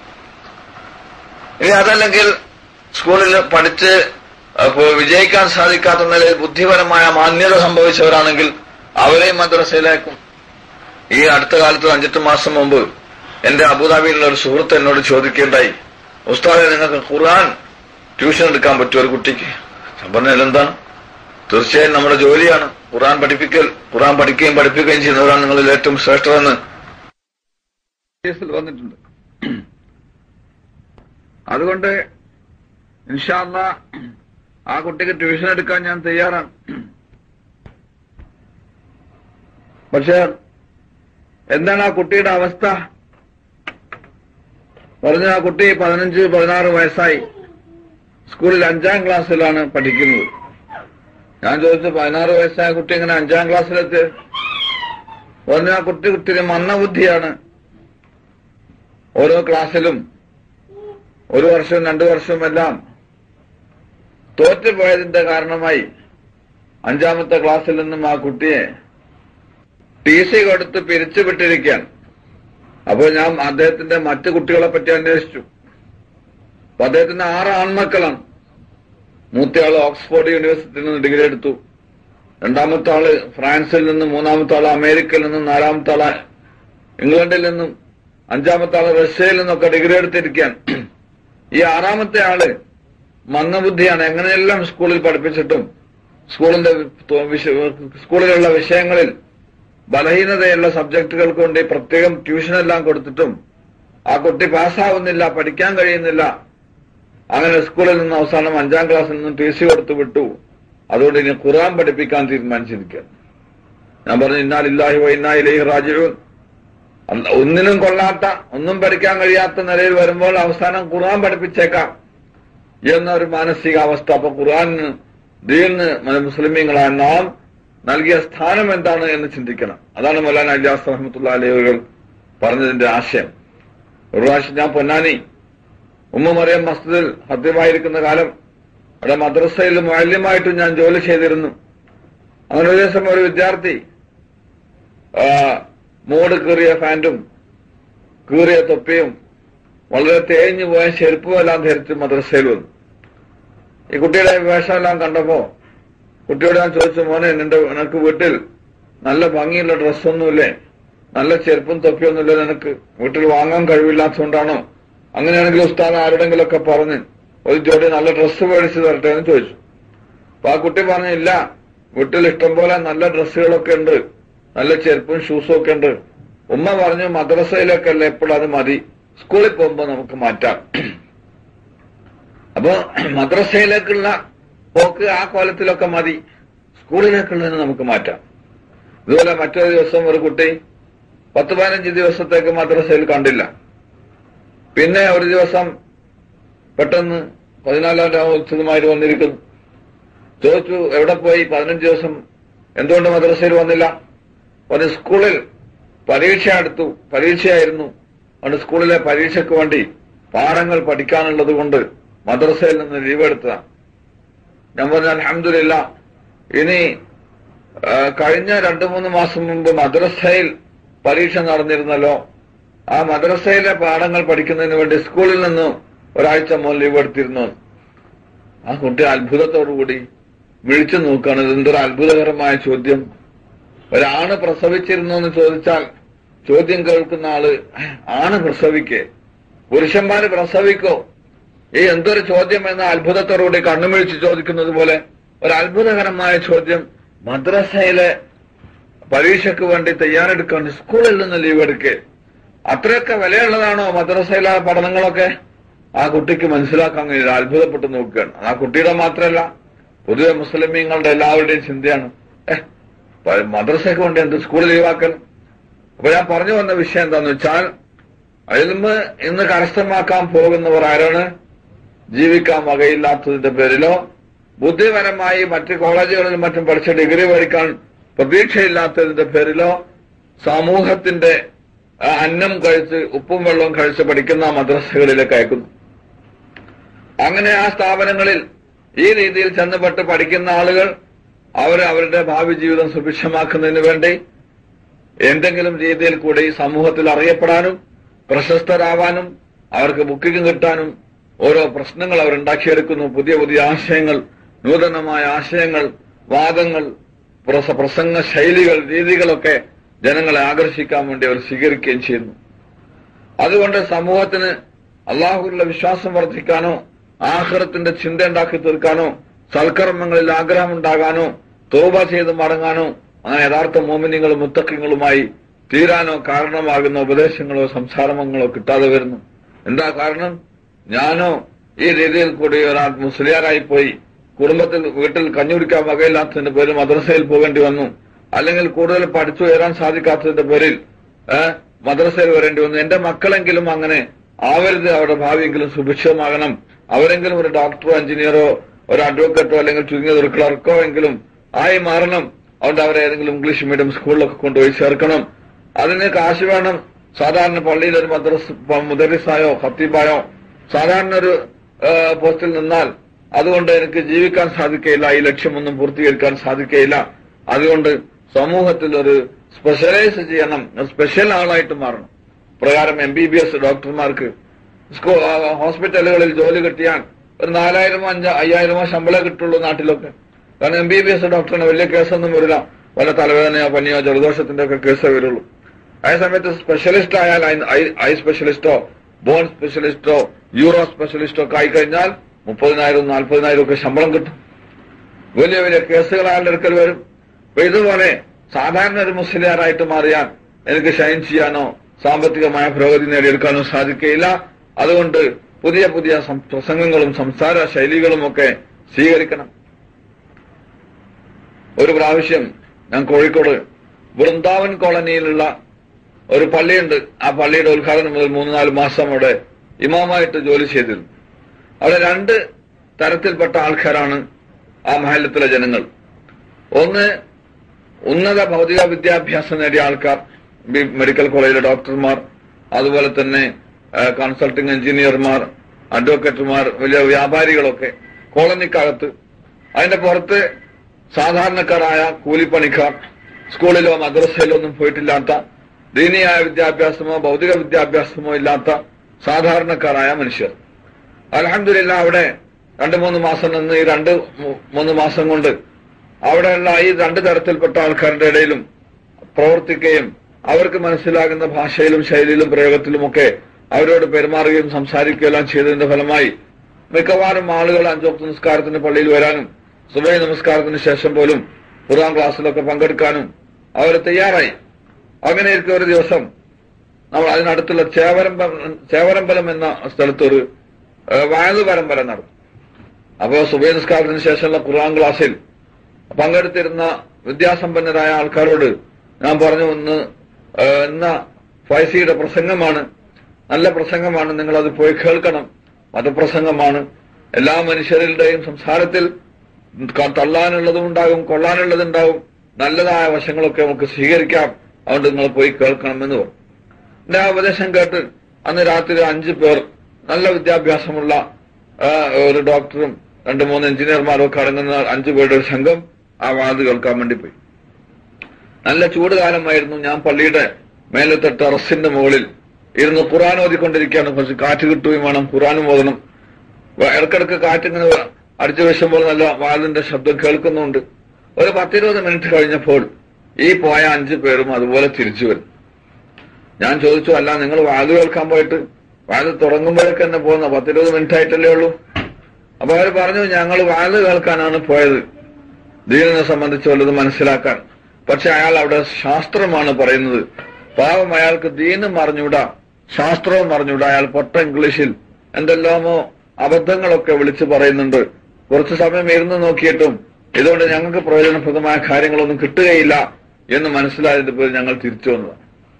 ഇനി അതല്ലെങ്കിൽ സ്കൂളിൽ പഠിച്ച് വിജയിക്കാൻ സാധിക്കാത്ത നിലയിൽ ബുദ്ധിപരമായ മാന്യത സംഭവിച്ചവരാണെങ്കിൽ അവരെയും മദ്രസയിലേക്കും ഈ അടുത്ത കാലത്ത് അഞ്ചെട്ട് മാസം മുമ്പ് എന്റെ അബുദാബിയിലുള്ള ഒരു സുഹൃത്ത് എന്നോട് ചോദിക്കേണ്ടായി ഉസ്താദെ നിങ്ങൾക്ക് ഖുർആൻ ട്യൂഷൻ എടുക്കാൻ പറ്റുമോ ഒരു കുട്ടിക്ക് ഞാൻ പറഞ്ഞാൽ എന്താണ് തീർച്ചയായും നമ്മുടെ ജോലിയാണ് ഖുർആൻ പഠിപ്പിക്കൽ ഖുർആൻ പഠിക്കുകയും പഠിപ്പിക്കുകയും ചെയ്യുന്നവരാണ് നിങ്ങളിൽ ഏറ്റവും ശ്രേഷ്ഠമെന്ന് വന്നിട്ടുണ്ട് അതുകൊണ്ട് ഇൻഷാല്ല ആ കുട്ടിക്ക് ട്യൂഷൻ എടുക്കാൻ ഞാൻ തയ്യാറാണ് പക്ഷെ എന്താണ് ആ കുട്ടിയുടെ അവസ്ഥ പറഞ്ഞ ആ കുട്ടി പതിനഞ്ച് പതിനാറ് വയസ്സായി സ്കൂളിൽ അഞ്ചാം ക്ലാസ്സിലാണ് പഠിക്കുന്നത് ഞാൻ ചോദിച്ചു പതിനാറ് വയസ്സായ കുട്ടി ഇങ്ങനെ അഞ്ചാം ക്ലാസ്സിലെത്തി പറഞ്ഞ ആ കുട്ടി കുട്ടിയുടെ മന്ദബുദ്ധിയാണ് ഓരോ ക്ലാസ്സിലും ഒരു വർഷവും രണ്ടു വർഷവും എല്ലാം തോറ്റുപോയതിന്റെ കാരണമായി അഞ്ചാമത്തെ ക്ലാസ്സിൽ നിന്നും ആ കുട്ടിയെ ടി സി കൊടുത്ത് പിരിച്ചുവിട്ടിരിക്കുകയാണ് അപ്പോൾ ഞാൻ അദ്ദേഹത്തിന്റെ മറ്റു കുട്ടികളെ പറ്റി അന്വേഷിച്ചു അപ്പൊ അദ്ദേഹത്തിന് ആറ് ആൺമക്കളാണ് മൂത്തയാൾ ഓക്സ്ഫോർഡ് യൂണിവേഴ്സിറ്റിയിൽ നിന്ന് ഡിഗ്രി എടുത്തു രണ്ടാമത്തെ ആള് ഫ്രാൻസിൽ നിന്നും മൂന്നാമത്തെ ആള് അമേരിക്കയിൽ നിന്നും നാലാമത്തെ ആള് ഇംഗ്ലണ്ടിൽ നിന്നും അഞ്ചാമത്തെ ആള് റഷ്യയിൽ നിന്നൊക്കെ ഡിഗ്രി എടുത്തിരിക്കാൻ ഈ ആറാമത്തെ ആള് മന്ദബുദ്ധിയാണ് എങ്ങനെയെല്ലാം സ്കൂളിൽ പഠിപ്പിച്ചിട്ടും സ്കൂളിന്റെ ത- വിഷ- സ്കൂളിലുള്ള വിഷയങ്ങളിൽ ബലഹീനതയുള്ള സബ്ജക്റ്റുകൾക്ക് വേണ്ടി പ്രത്യേകം ട്യൂഷനെല്ലാം കൊടുത്തിട്ടും ആ കുട്ടി പാസ്സാവുന്നില്ല പഠിക്കാൻ കഴിയുന്നില്ല അങ്ങനെ സ്കൂളിൽ നിന്ന് അവസാനം അഞ്ചാം ക്ലാസ്സിൽ നിന്ന് ടി സി കൊടുത്തു വിട്ടു അതുകൊണ്ട് ഇനി ഖുർആൻ പഠിപ്പിക്കാൻ തീരുമാനിച്ചിരിക്കുക ഞാൻ പറഞ്ഞു ഇന്നാലില്ലാഹി വൈന്നായിലേഹി റാജിഊൻ അല്ല, ഒന്നിനും കൊള്ളാത്ത ഒന്നും പഠിക്കാൻ കഴിയാത്ത നിലയിൽ വരുമ്പോൾ അവസാനം ഖുർആൻ പഠിപ്പിച്ചേക്കാം എന്നൊരു മാനസികാവസ്ഥ അപ്പൊ ഖുർആന് ദീന് മുസ്ലിമീങ്ങളായ നാം നൽകിയ സ്ഥാനം എന്താണ് എന്ന് ചിന്തിക്കണം അതാണ് മൗലാന അലിയാസ് റഹ്മത്തുള്ള അലൈഹുകൾ പറഞ്ഞതിന്റെ ആശയം ഒരു പ്രാവശ്യം ഞാൻ പൊന്നാനി ഉമ്മ മറിയം മസ്ജിദിൽ ഹദ്യമായിരിക്കുന്ന കാലം അവിടെ മദ്രസയിൽ മാല്യമായിട്ടും ഞാൻ ജോലി ചെയ്തിരുന്നു അങ്ങനെ ഒരു ദിവസം ഒരു വിദ്യാർത്ഥി ആ, മൂട് കീറിയ പാന്റും കീറിയ തൊപ്പിയും വളരെ തേഞ്ഞു പോയ ചെരുപ്പും എല്ലാം ധരിച്ച് മദ്രസയിൽ വന്നു ഈ കുട്ടിയുടെ വേഷമെല്ലാം കണ്ടപ്പോ കുട്ടിയോട് ഞാൻ ചോദിച്ചു മോനെ നിന്റെ നിനക്ക് വീട്ടിൽ നല്ല ഭംഗിയുള്ള ഡ്രസ്സൊന്നുമില്ലേ നല്ല ചെരുപ്പും തൊപ്പിയൊന്നുമില്ല നിനക്ക് വീട്ടിൽ വാങ്ങാൻ കഴിവില്ലാത്തതുകൊണ്ടാണോ അങ്ങനെയാണെങ്കിൽ ഉസ്താദ് ആരുടെങ്കിലൊക്കെ പറഞ്ഞ് ഒരു ജോഡി നല്ല ഡ്രസ്സ് മേടിച്ചു തരട്ടെ എന്ന് ചോദിച്ചു അപ്പൊ ആ കുട്ടി പറഞ്ഞു ഇല്ല വീട്ടിൽ ഇഷ്ടംപോലെ നല്ല ഡ്രസ്സുകളൊക്കെ ഉണ്ട് നല്ല ചെരുപ്പും ഷൂസും ഒക്കെ ഉണ്ട് ഉമ്മ പറഞ്ഞു മദ്രസയിലേക്കല്ല എപ്പോഴും അത് മതി സ്കൂളിൽ പോകുമ്പോ നമുക്ക് മാറ്റാം അപ്പോ മദ്രസയിലേക്കുള്ള പോക്ക് ആ കോലത്തിലൊക്കെ മതി സ്കൂളിലേക്കുള്ളതിന് നമുക്ക് മാറ്റാം ഇതുപോലെ മറ്റൊരു ദിവസം ഒരു കുട്ടി പത്ത് പതിനഞ്ച് ദിവസത്തേക്ക് മദ്രസയിൽ കണ്ടില്ല പിന്നെ ഒരു ദിവസം പെട്ടെന്ന് പതിനാലാം രാമോത്സവമായിട്ട് വന്നിരിക്കുന്നു ചോദിച്ചു എവിടെ പോയി പതിനഞ്ച് ദിവസം എന്തുകൊണ്ട് മദ്രസയിൽ വന്നില്ല ഒരു സ്കൂളിൽ പരീക്ഷ എടുത്തു പരീക്ഷയായിരുന്നു അതുകൊണ്ട് സ്കൂളിലെ പരീക്ഷയ്ക്ക് വേണ്ടി പാഠങ്ങൾ പഠിക്കാനുള്ളത് കൊണ്ട് മദ്രസയിൽ നിന്ന് ലീവ് എടുത്തതാണ് ഞാൻ പറഞ്ഞു അലഹമില്ല ഇനി ആ, കഴിഞ്ഞ രണ്ടു മൂന്ന് മാസം മുമ്പ് മദ്രസയിൽ പരീക്ഷ നടന്നിരുന്നല്ലോ ആ മദ്രസയിലെ പാഠങ്ങൾ പഠിക്കുന്നതിന് വേണ്ടി സ്കൂളിൽ നിന്ന് ഒരാഴ്ച മുൻ ലീവ് എടുത്തിരുന്നു ആ കുട്ടി അത്ഭുതത്തോടുകൂടി വിളിച്ചു നോക്കുകയാണ് ഇതെന്തൊരു അത്ഭുതകരമായ ചോദ്യം ഒരാണ് പ്രസവിച്ചിരുന്നു എന്ന് ചോദിച്ചാൽ ചോദ്യം കേൾക്കുന്ന ആള് ആണ് പ്രസവിക്കേ പുരുഷന്മാര് പ്രസവിക്കോ ഈ എന്തൊരു ചോദ്യം എന്ന അത്ഭുതത്തോടുകൂടി കണ്ണുമിഴിച്ച് ചോദിക്കുന്നത് പോലെ ഒരു അത്ഭുതകരമായ ചോദ്യം മദ്രസയിലെ പരീക്ഷയ്ക്ക് വേണ്ടി തയ്യാറെടുക്കാൻ സ്കൂളിൽ നിന്ന് ലീവ് എടുക്കേ അത്രയൊക്കെ വിലയുള്ളതാണോ മദ്രസയിലെ പഠനങ്ങളൊക്കെ ആ കുട്ടിക്ക് മനസ്സിലാക്കാൻ കഴിയില്ല അത്ഭുതപ്പെട്ട് നോക്കുകയാണ് ആ കുട്ടിയുടെ മാത്രമല്ല പൊതുവെ മുസ്ലിമീങ്ങളുടെ എല്ലാവരുടെയും ചിന്തയാണ് ഏഹ് പ- മദ്രസയ്ക്ക് വേണ്ടി എന്ത് സ്കൂൾ ലീവാക്കൽ അപ്പൊ ഞാൻ പറഞ്ഞു വന്ന വിഷയം എന്താന്ന് വെച്ചാൽ അയൽമ് ഇന്ന് കരസ്ഥമാക്കാൻ പോകുന്നവർ ആരാണ് ജീവിക്കാൻ വകയില്ലാത്തതിന്റെ പേരിലോ ബുദ്ധിപരമായി മറ്റ് കോളേജുകളിലും മറ്റും പഠിച്ച ഡിഗ്രി മേടിക്കാൻ പ്രതീക്ഷയില്ലാത്തതിന്റെ പേരിലോ സമൂഹത്തിന്റെ ആ, അന്നം കഴിച്ച് ഉപ്പും വെള്ളവും കഴിച്ച് പഠിക്കുന്ന മദ്രസകളിലേക്ക് അയക്കുന്നു അങ്ങനെ ആ സ്ഥാപനങ്ങളിൽ ഈ രീതിയിൽ ചെന്നപ്പെട്ട് പഠിക്കുന്ന ആളുകൾ അവർ അവരുടെ ഭാവി ജീവിതം സുഭിക്ഷമാക്കുന്നതിന് വേണ്ടി എന്തെങ്കിലും രീതിയിൽ കൂടി സമൂഹത്തിൽ അറിയപ്പെടാനും പ്രശസ്തരാവാനും അവർക്ക് ബുക്കിംഗ് കിട്ടാനും ഓരോ പ്രശ്നങ്ങൾ അവർ ഉണ്ടാക്കിയെടുക്കുന്നു പുതിയ പുതിയ ആശയങ്ങൾ നൂതനമായ ആശയങ്ങൾ വാദങ്ങൾ പ്രസ- പ്രസംഗ ശൈലികൾ രീതികളൊക്കെ ജനങ്ങളെ ആകർഷിക്കാൻ വേണ്ടി അവർ സ്വീകരിക്കുകയും ചെയ്യുന്നു അതുകൊണ്ട് സമൂഹത്തിന് അള്ളാഹുവിലുള്ള വിശ്വാസം വർദ്ധിക്കാനോ ആഹ്റത്തിന്റെ ചിന്ത ഉണ്ടാക്കി തീർക്കാനോ സൽക്കർമ്മങ്ങളിൽ ആഗ്രഹമുണ്ടാകാനോ തോബ ചെയ്ത് മടങ്ങാനോ അങ്ങനെ യഥാർത്ഥ മോമിനികളും മുത്തക്കിങ്ങളുമായി തീരാനോ കാരണമാകുന്ന ഉപദേശങ്ങളോ സംസാരങ്ങളോ കിട്ടാതെ വരുന്നു എന്താ കാരണം ഞാനോ ഈ രീതിയിൽ കൂടി ഒരാൾ മുസ്ലിയാരായി പോയി കുടുംബത്തിൽ വീട്ടിൽ കഞ്ഞുടിക്കാൻ വകയില്ലാത്തതിന്റെ പേരിൽ മദ്രസയിൽ പോകേണ്ടി വന്നു അല്ലെങ്കിൽ കൂടുതൽ പഠിച്ചുയരാൻ സാധിക്കാത്തതിന്റെ പേരിൽ ഏഹ് മദ്രസയിൽ വരേണ്ടി വന്നു എന്റെ മക്കളെങ്കിലും അങ്ങനെ ആവരുത് അവരുടെ ഭാവിയെങ്കിലും സുഭിക്ഷമാകണം അവരെങ്കിലും ഒരു ഡോക്ടറോ എഞ്ചിനീയറോ ഒരു അഡ്വക്കേറ്റോ അല്ലെങ്കിൽ ചുരുങ്ങിയത് ഒരു ക്ലർക്കോ എങ്കിലും ആയി മാറണം അതുകൊണ്ട് അവരെ ഏതെങ്കിലും ഇംഗ്ലീഷ് മീഡിയം സ്കൂളിലൊക്കെ കൊണ്ടുപോയി ചേർക്കണം അതിന് കാശ് വേണം സാധാരണ പള്ളിയിൽ ഒരു മദ്രസ് മുദരിസായോ ഖത്തീബായോ സാധാരണ ഒരു ഏഹ്, പോസ്റ്റിൽ നിന്നാൽ അതുകൊണ്ട് എനിക്ക് ജീവിക്കാൻ സാധിക്കയില്ല ഈ ലക്ഷ്യമൊന്നും പൂർത്തീകരിക്കാൻ സാധിക്കയില്ല അതുകൊണ്ട് സമൂഹത്തിൽ ഒരു സ്പെഷ്യലൈസ് ചെയ്യണം ഒരു സ്പെഷ്യൽ ആളായിട്ട് മാറണം പ്രകാരം എം ബി ബി എസ് ഡോക്ടർമാർക്ക് സ്കൂ ആ, ഹോസ്പിറ്റലുകളിൽ ജോലി കിട്ടിയാൽ ഒരു നാലായിരമോ അഞ്ച അയ്യായിരമോ ശമ്പളം കിട്ടുള്ളൂ നാട്ടിലൊക്കെ കാരണം എം ബി ബി എസ് ഡോക്ടറിന് വലിയ കേസൊന്നും വരില്ല വല്ല തലവേദനയോ പനിയോ ജലദോഷത്തിന്റെ ഒക്കെ കേസേ വരുള്ളൂ അതേ സമയത്ത് സ്പെഷ്യലിസ്റ്റ് ആയാൽ ഐ- ഐ- ഐ സ്പെഷ്യലിസ്റ്റോ ബോൺ സ്പെഷ്യലിസ്റ്റോ യൂറോ സ്പെഷ്യലിസ്റ്റോ ഒക്കെ ആയിക്കഴിഞ്ഞാൽ മുപ്പതിനായിരം നാൽപ്പതിനായിരം ഒക്കെ ശമ്പളം കിട്ടും വലിയ വലിയ കേസുകൾ അയാളുടെ അടുക്കൽ വരും അപ്പൊ ഇതുപോലെ സാധാരണ ഒരു മുസ്ലിയാറായിട്ട് മാറിയാൽ എനിക്ക് ഷൈൻ ചെയ്യാനോ സാമ്പത്തികമായ പുരോഗതി നേടിയെടുക്കാനോ സാധിക്കുകയില്ല അതുകൊണ്ട് പുതിയ പുതിയ സം- പ്രസംഗങ്ങളും സംസാര ശൈലികളും ഒക്കെ സ്വീകരിക്കണം ഒരു പ്രാവശ്യം ഞാൻ കോഴിക്കോട് വൃന്ദാവൻ കോളനിയിലുള്ള ഒരു പള്ളിയുണ്ട് ആ പള്ളിയുടെ ഉദ്ഘാടനം മുതൽ മൂന്ന് നാല് മാസം അവിടെ ഇമാമായിട്ട് ജോലി ചെയ്തിരുന്നു അവിടെ രണ്ട് തരത്തിൽപ്പെട്ട ആൾക്കാരാണ് ആ മഹല്ലത്തിലെ ജനങ്ങൾ ഒന്ന് ഉന്നത ഭൗതിക വിദ്യാഭ്യാസം നേടിയ ആൾക്കാർ ബി- മെഡിക്കൽ കോളേജിലെ ഡോക്ടർമാർ അതുപോലെ തന്നെ ആ, കൺസൾട്ടിംഗ് എഞ്ചിനീയർമാർ അഡ്വക്കേറ്റുമാർ വലിയ വ്യാപാരികളൊക്കെ കോളനിക്കകത്ത് അതിന്റെ പുറത്ത് സാധാരണക്കാരായ കൂലിപ്പണിക്കാർ സ്കൂളിലോ മദ്രസയിലോ ഒന്നും പോയിട്ടില്ലാത്ത ദീനിയായ വിദ്യാഭ്യാസമോ ഭൗതിക വിദ്യാഭ്യാസമോ ഇല്ലാത്ത സാധാരണക്കാരായ മനുഷ്യർ അലഹമില്ല അവിടെ രണ്ട് മൂന്ന് മാസം നിന്ന് ഈ രണ്ട് മൂ- മൂന്ന് മാസം കൊണ്ട് അവിടെയുള്ള ഈ രണ്ട് തരത്തിൽപ്പെട്ട ആൾക്കാരുടെ ഇടയിലും പ്രവർത്തിക്കുകയും അവർക്ക് മനസ്സിലാകുന്ന ഭാഷയിലും ശൈലിയിലും പ്രയോഗത്തിലുമൊക്കെ അവരോട് പെരുമാറുകയും സംസാരിക്കുകയും എല്ലാം ചെയ്തതിന്റെ ഫലമായി മിക്കവാറും ആളുകൾ അഞ്ചോക്ത നിസ്കാരത്തിന് പള്ളിയിൽ വരാനും സുബൈ നമസ്കാരത്തിന് ശേഷം പോലും ഖുർആൻ ക്ലാസ്സിലൊക്കെ പങ്കെടുക്കാനും അവർ തയ്യാറായി അങ്ങനെ ഇരിക്കുന്ന ഒരു ദിവസം നമ്മൾ അതിനടുത്തുള്ള ചേവരമ്പം ചേവരമ്പലം എന്ന സ്ഥലത്ത് ഒരു വയലു പരമ്പര നടന്നു അപ്പോ സുബൈ നിസ്കാരത്തിന് ശേഷമുള്ള ഖുർആൻ ക്ലാസ്സിൽ പങ്കെടുത്തിരുന്ന വിദ്യാസമ്പന്നരായ ആൾക്കാരോട് ഞാൻ പറഞ്ഞു ഒന്ന് ആ, ഇന്ന ഫൈസിയുടെ പ്രസംഗമാണ് നല്ല പ്രസംഗമാണ് നിങ്ങൾ അത് പോയി കേൾക്കണം മതപ്രസംഗമാണ് എല്ലാ മനുഷ്യരുടെയും സംസാരത്തിൽ ക- തള്ളാനുള്ളതും ഉണ്ടാകും കൊള്ളാനുള്ളതുണ്ടാകും നല്ലതായ വശങ്ങളൊക്കെ നമുക്ക് സ്വീകരിക്കാം അതുകൊണ്ട് നിങ്ങൾ പോയി കേൾക്കണമെന്ന് പറഞ്ഞു എന്റെ ആ ഉപദേശം കേട്ട് അന്ന് രാത്രി അഞ്ചു പേർ നല്ല വിദ്യാഭ്യാസമുള്ള ആ, ഒരു ഡോക്ടറും രണ്ട് മൂന്ന് എഞ്ചിനീയർമാരും ഒക്കെ അടങ്ങുന്ന അഞ്ചു പേരുടെ ഒരു സംഘം ആ വാത് കേൾക്കാൻ വേണ്ടി പോയി നല്ല ചൂട് കാലമായിരുന്നു ഞാൻ പള്ളിയുടെ മേലത്തെ ടെറസിന്റെ മുകളിൽ ഇരുന്ന് ഖുറാൻ ഓതിക്കൊണ്ടിരിക്കുകയാണ് കുറച്ച് കാറ്റ് കിട്ടുകയും വേണം ഖുറാനും ഓതണം വ- ഇടക്കിടക്ക് കാറ്റിങ്ങനെ അടിച്ചു വീശുമ്പോൾ നല്ല വാതിന്റെ ശബ്ദം കേൾക്കുന്നുണ്ട് ഒരു പത്തിരുപത് മിനിറ്റ് കഴിഞ്ഞപ്പോൾ ഈ പോയ അഞ്ചു പേരും അതുപോലെ തിരിച്ചു വരും ഞാൻ ചോദിച്ചു അല്ല നിങ്ങൾ വാത് കേൾക്കാൻ പോയിട്ട് വാത് തുടങ്ങുമ്പോഴേക്ക് തന്നെ പോകുന്ന പത്തിരുപത് മിനിറ്റ് ആയിട്ടല്ലേ ഉള്ളൂ അപ്പൊ അവർ പറഞ്ഞു ഞങ്ങൾ വാത് കേൾക്കാനാണ് പോയത് ദീനിനെ സംബന്ധിച്ച് വല്ലത് മനസ്സിലാക്കാൻ പക്ഷെ അയാൾ അവിടെ ശാസ്ത്രമാണ് പറയുന്നത് പാവം അയാൾക്ക് ദീനും അറിഞ്ഞൂടാ ശാസ്ത്രവും അറിഞ്ഞൂടാ അയാൾ പൊട്ട ഇംഗ്ലീഷിൽ എന്തെല്ലാമോ അബദ്ധങ്ങളൊക്കെ വിളിച്ചു പറയുന്നുണ്ട് കുറച്ചു സമയം ഇരുന്ന് നോക്കിയിട്ടും ഇതുകൊണ്ട് ഞങ്ങൾക്ക് പ്രയോജനപ്രദമായ കാര്യങ്ങളൊന്നും കിട്ടുകയില്ല എന്ന് മനസ്സിലായതിന്റെ പേരിൽ ഞങ്ങൾ തിരിച്ചു വന്നതാണ്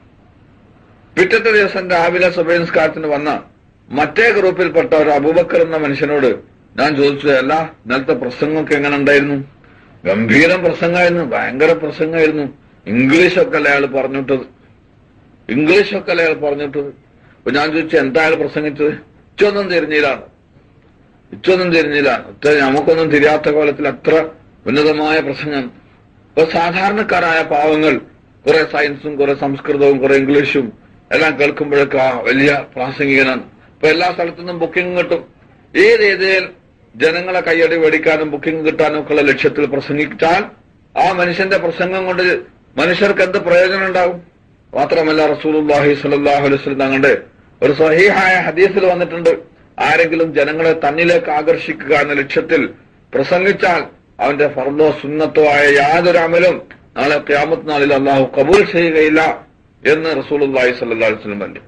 പിറ്റത്തെ ദിവസം രാവിലെ സുബൈൻസ്കാരത്തിന് വന്ന മറ്റേ ഗ്രൂപ്പിൽപ്പെട്ട ഒരു അബൂബക്കർ എന്ന മനുഷ്യനോട് ഞാൻ ചോദിച്ചു അല്ല ഇന്നലത്തെ പ്രസംഗമൊക്കെ എങ്ങനെ ഉണ്ടായിരുന്നു ഗംഭീരം പ്രസംഗമായിരുന്നു ഭയങ്കര പ്രസംഗമായിരുന്നു ഇംഗ്ലീഷൊക്കെ അല്ലേ അയാൾ പറഞ്ഞിട്ടത് ഇംഗ്ലീഷൊക്കെ അല്ലേ അയാൾ പറഞ്ഞിട്ടത് അപ്പൊ ഞാൻ ചോദിച്ചു എന്താ അയാൾ പ്രസംഗിച്ചത് ഇച്ചൊന്നും തിരിഞ്ഞില്ല ഇച്ചൊന്നും തിരിഞ്ഞില്ല ഒറ്റ നമുക്കൊന്നും തിരിയാത്ത കോലത്തിൽ അത്ര ഉന്നതമായ പ്രസംഗം ഇപ്പൊ സാധാരണക്കാരായ പാവങ്ങൾ കുറെ സയൻസും കുറെ സംസ്കൃതവും കുറെ ഇംഗ്ലീഷും എല്ലാം കേൾക്കുമ്പോഴൊക്കെ ആ വലിയ പ്രാസംഗികനാണ് ഇപ്പൊ എല്ലാ സ്ഥലത്തുനിന്നും ബുക്കിംഗ് കിട്ടും ഈ രീതിയിൽ ജനങ്ങളെ കയ്യടി മേടിക്കാനും ബുക്കിംഗ് കിട്ടാനും ഒക്കെ ഉള്ള ലക്ഷ്യത്തിൽ പ്രസംഗിച്ചാൽ ആ മനുഷ്യന്റെ പ്രസംഗം കൊണ്ട് മനുഷ്യർക്ക് എന്ത് പ്രയോജനം ഉണ്ടാകും മാത്രമല്ല റസൂലുള്ളാഹി സ്വല്ലല്ലാഹു അലൈഹി വസല്ലം തങ്ങളുടെ ഒരു സഹീഹായ ഹദീസിൽ വന്നിട്ടുണ്ട് ആരെങ്കിലും ജനങ്ങളെ തന്നിലേക്ക് ആകർഷിക്കുക എന്ന ലക്ഷ്യത്തിൽ പ്രസംഗിച്ചാൽ അവന്റെ ഫർദോ സുന്നത്തോ ആയ യാതൊരു അമലും നാളെ ഖിയാമത്ത് നാളിൽ അള്ളാഹു കബൂൽ ചെയ്യുകയില്ല എന്ന് റസൂലുള്ളാഹി സ്വല്ലല്ലാഹു അലൈഹി വസല്ലം പറഞ്ഞു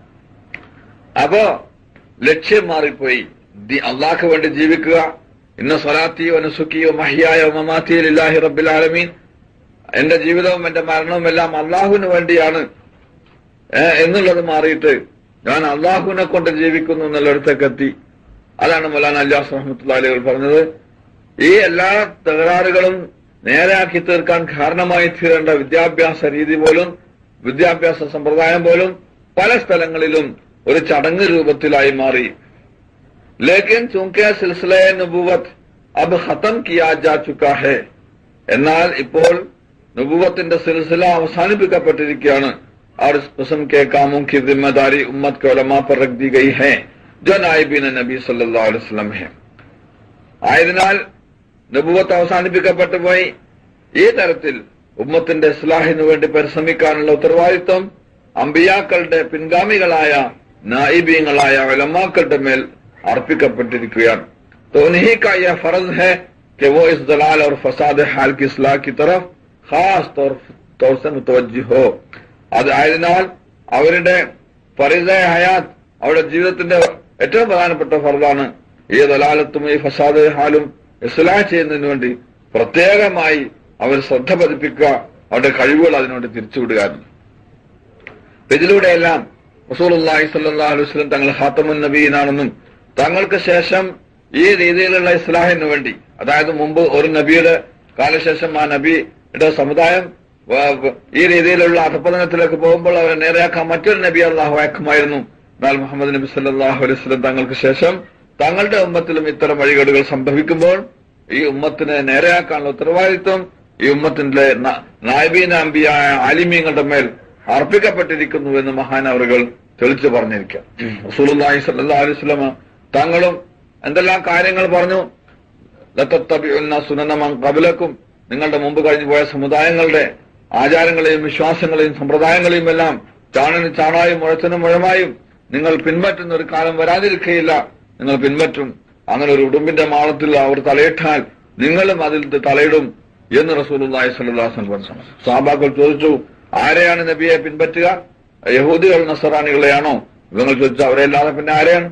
അപ്പോ ലക്ഷ്യം മാറിപ്പോയി ദി- അള്ളാഹ്ക്ക് വേണ്ടി ജീവിക്കുക ഇന്ന സ്വലാത്തിയോ അനുസുക്കിയോ മഹിയായോ മമാത്തിയോ ഇല്ലാഹി റബ്ബിൽ ആലമീൻ എന്റെ ജീവിതവും എന്റെ മരണവും എല്ലാം അള്ളാഹുവിന് വേണ്ടിയാണ് ഏ, എന്നുള്ളത് മാറിയിട്ട് ഞാൻ അള്ളാഹുവിനെ കൊണ്ട് ജീവിക്കുന്നു എന്നുള്ളിടത്തേക്ക് എത്തി അതാണ് മൗലാന അല്ലാസ് റഹ്മത്തുള്ള അലികൾ പറഞ്ഞത് ഈ എല്ലാ തകരാറുകളും നേരെയാക്കി തീർക്കാൻ കാരണമായി തീരേണ്ട വിദ്യാഭ്യാസ രീതി പോലും വിദ്യാഭ്യാസ സമ്പ്രദായം പോലും പല സ്ഥലങ്ങളിലും ഒരു ചടങ്ങ് രൂപത്തിലായി മാറി ലേക്കിൻ ചൂങ്കെ സിൽസില നുബുവത്ത് അബ് ഖത്തം കിയാ ജാ ചുക്കാ ഹെ എന്നാൽ ഇപ്പോൾ നുബുവത്തിന്റെ സിൽസില അവസാനിപ്പിക്കപ്പെട്ടിരിക്കുകയാണ് और इस किस्म के कामों की जिम्मेदारी उम्मत के उलमा पर रख दी गई है जो नायबीन നബി സല്ലല്ലാഹു അലൈഹി വസല്ലം है ആയതിനാൽ നബുവത്ത് അവസാനിപ്പിക്കപ്പെട്ടു പോയി ഈ തരത്തിൽ ഉമ്മത്തിന്റെ ഇസ്ലാഹിനു വേണ്ടി പരിശ്രമിക്കാനുള്ള ഉത്തരവാദിത്വം അമ്പിയാക്കളുടെ പിൻഗാമികളായ നായിബീങ്ങളായ വലമാക്കളുടെ മേൽ अर्पिकപ്പെട്ടിരിക്കുകയാണ് तो उन्हीं का यह फर्ज है कि वो इस दलाल और फसाद हाल की इसलाह की तरफ खास तौर तौर से मुतवज्जि हो അത് ആയതിനാൽ അവരുടെ ഫറിദായ ഹയാത്ത് അവരുടെ ജീവിതത്തിന്റെ ഏറ്റവും പ്രധാനപ്പെട്ട ഫർദാണ് ഈ ദലാലത്തും ഈ ഫസാദ് ഹാലും ഇസ്ലാഹ് ചെയ്യുന്നതിന് വേണ്ടി പ്രത്യേകമായി അവർ ശ്രദ്ധ പതിപ്പിക്കുക അവരുടെ കഴിവുകൾ അതിനുവേണ്ടി തിരിച്ചുവിടുക ഇതിലൂടെയെല്ലാം റസൂലുള്ളാഹി സ്വല്ലല്ലാഹു അലൈഹി വസല്ലം തങ്ങൾ ഖാത്തമുൻ നബീനാണെന്നും തങ്ങൾക്ക് ശേഷം ഈ രീതിയിലുള്ള ഇസ്ലാഹിന് വേണ്ടി അതായത് മുമ്പ് ഒരു നബിയുടെ കാലശേഷം ആ നബിയുടെ സമുദായം വ- വ- ഈ രീതിയിലുള്ള അധപതനത്തിലേക്ക് പോകുമ്പോൾ അവരെ നേരെയാക്കാൻ മറ്റൊരു നബി അള്ളാഹു അയക്കുമായിരുന്നു എന്നാൽ മുഹമ്മദ് നബി സല്ലല്ലാഹു അലൈഹി വസല്ലം തങ്ങൾക്ക് ശേഷം തങ്ങളുടെ ഉമ്മത്തിലും ഇത്തരം വഴികേടുകൾ സംഭവിക്കുമ്പോൾ ഈ ഉമ്മത്തിനെ നേരെയാക്കാനുള്ള ഉത്തരവാദിത്വം ഈ ഉമ്മത്തിന്റെ നായബീന അമ്പിയായ ആലിമീങ്ങളുടെ മേൽ അർപ്പിക്കപ്പെട്ടിരിക്കുന്നു എന്ന് മഹാനവറുകൾ തെളിച്ചു പറഞ്ഞിരിക്കാം റസൂലുള്ളാഹി സ്വല്ലല്ലാഹു അലൈഹി വസല്ലമ തങ്ങളും എന്തെല്ലാം കാര്യങ്ങൾ പറഞ്ഞു ലത്തത്തബിഉന്ന സുനന മൻ ഖബലക്കും നിങ്ങളുടെ മുമ്പ് കഴിഞ്ഞു പോയ സമുദായങ്ങളുടെ ആചാരങ്ങളെയും വിശ്വാസങ്ങളെയും സമ്പ്രദായങ്ങളെയും എല്ലാം ചാണന് ചാണായും മുഴച്ചന് മുഴമായും നിങ്ങൾ പിൻപറ്റുന്ന ഒരു കാലം വരാതിരിക്കുകയില്ല നിങ്ങൾ പിൻപറ്റും അങ്ങനെ ഒരു ഉടുമ്പിന്റെ മാളത്തിൽ അവർ തലയിട്ടാൽ നിങ്ങളും അതിൽ തലയിടും എന്ന് റസൂലുള്ളാഹി സ്വല്ലല്ലാഹു അലൈഹി വസല്ലം പറഞ്ഞു സാബാക്കൾ ചോദിച്ചു ആരെയാണ് നബിയെ പിൻപറ്റുക യഹൂദികൾ നസറാനികളെയാണോ ഇവങ്ങൾ ചോദിച്ചു അവരെല്ലാതെ പിന്നെ ആരെയാണ്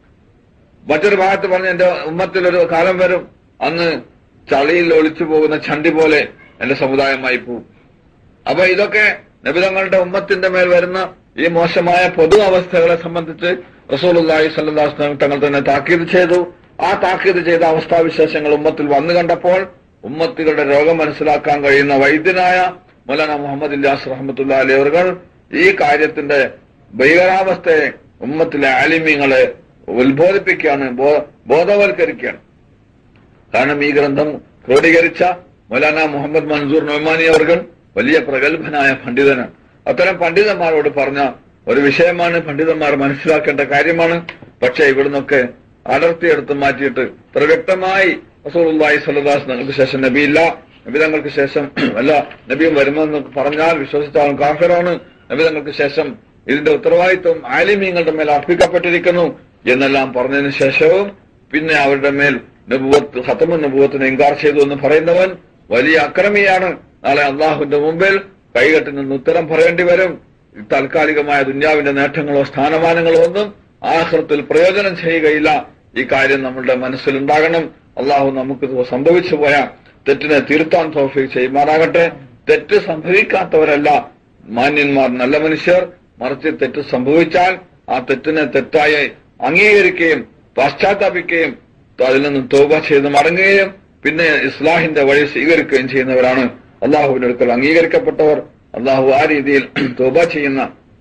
മറ്റൊരു ഭാഗത്ത് പറഞ്ഞ എന്റെ ഉമ്മത്തിൽ ഒരു കാലം വരും അന്ന് ചളിയിൽ ഒളിച്ചു പോകുന്ന ചണ്ടി പോലെ എന്റെ സമുദായമായി പോവും അപ്പൊ ഇതൊക്കെ നബിതങ്ങളുടെ ഉമ്മത്തിന്റെ മേൽ വരുന്ന ഈ മോശമായ പൊതു അവസ്ഥകളെ സംബന്ധിച്ച് റസൂലുള്ളാഹി സ്വല്ലല്ലാഹു അലൈഹി വസല്ലം തങ്ങൾ തന്നെ താക്കീത് ചെയ്തു ആ താക്കീത് ചെയ്ത അവസ്ഥാവിശേഷങ്ങൾ ഉമ്മത്തിൽ വന്നു കണ്ടപ്പോൾ ഉമ്മത്തികളുടെ രോഗം മനസ്സിലാക്കാൻ കഴിയുന്ന വൈദ്യനായ മൗലാന മുഹമ്മദ് ഇല്ലാസ് റഹ്മത്തുള്ള അലി അവർ ഈ കാര്യത്തിന്റെ ഭീകരാവസ്ഥയെ ഉമ്മത്തിലെ ആലിമ്യങ്ങളെ ഉത്ബോധിപ്പിക്കുകയാണ് ബോ- ബോധവൽക്കരിക്കുകയാണ് കാരണം ഈ ഗ്രന്ഥം ക്രോഡീകരിച്ച മൗലാന മുഹമ്മദ് മൻസൂർ നൊമാനി അവർ വലിയ പ്രഗത്ഭനായ പണ്ഡിതനാണ് അത്തരം പണ്ഡിതന്മാരോട് പറഞ്ഞ ഒരു വിഷയമാണ് പണ്ഡിതന്മാർ മനസ്സിലാക്കേണ്ട കാര്യമാണ് പക്ഷേ ഇവിടുന്നൊക്കെ അടർത്തിയെടുത്ത് മാറ്റിയിട്ട് ഇത്ര വ്യക്തമായി റസൂലുള്ളാഹി സ്വല്ലല്ലാഹു തങ്ങൾക്ക് ശേഷം നബിയില്ല നബി തങ്ങൾക്ക് ശേഷം അല്ല നബിയും വരുമെന്ന് പറഞ്ഞാൽ വിശ്വസിച്ചാൽ കാഫിറാണ് നബി തങ്ങൾക്ക് ശേഷം ഇതിന്റെ ഉത്തരവാദിത്വം ആലിമീങ്ങളുടെ മേൽ അർപ്പിക്കപ്പെട്ടിരിക്കുന്നു എന്നെല്ലാം പറഞ്ഞതിന് ശേഷവും പിന്നെ അവരുടെ മേൽ നബുവത്ത് ഹത്തമ നബുവത്തിനെ ഇൻകാർ ചെയ്തു എന്ന് പറയുന്നവൻ വലിയ അക്രമിയാണ് നാളെ അള്ളാഹുവിന്റെ മുമ്പിൽ കൈകെട്ടി നിന്ന് ഉത്തരം പറയേണ്ടി വരും താൽക്കാലികമായ ദുന്യാവിന്റെ നേട്ടങ്ങളോ സ്ഥാനമാനങ്ങളോ ഒന്നും ആഹൃത്തിൽ പ്രയോജനം ചെയ്യുകയില്ല ഈ കാര്യം നമ്മളുടെ മനസ്സിലുണ്ടാകണം അള്ളാഹു നമുക്ക് ഇത് സംഭവിച്ചു പോയ തെറ്റിനെ തിരുത്താൻ തോഫീക്ക് ചെയ്യുമാറാകട്ടെ തെറ്റ് സംഭവിക്കാത്തവരല്ല മാന്യന്മാർ നല്ല മനുഷ്യർ മറിച്ച് തെറ്റ് സംഭവിച്ചാൽ ആ തെറ്റിനെ തെറ്റായി അംഗീകരിക്കുകയും പശ്ചാത്താപിക്കുകയും അതിൽ നിന്നും തോപ ചെയ്ത് മടങ്ങുകയും പിന്നെ ഇസ്ലാഹിന്റെ വഴി സ്വീകരിക്കുകയും ചെയ്യുന്നവരാണ് അള്ളാഹുവിന്റെ അടുക്കൽ അംഗീകരിക്കപ്പെട്ടവർ അള്ളാഹു ആ രീതിയിൽ തോപ ചെയ്യുന്ന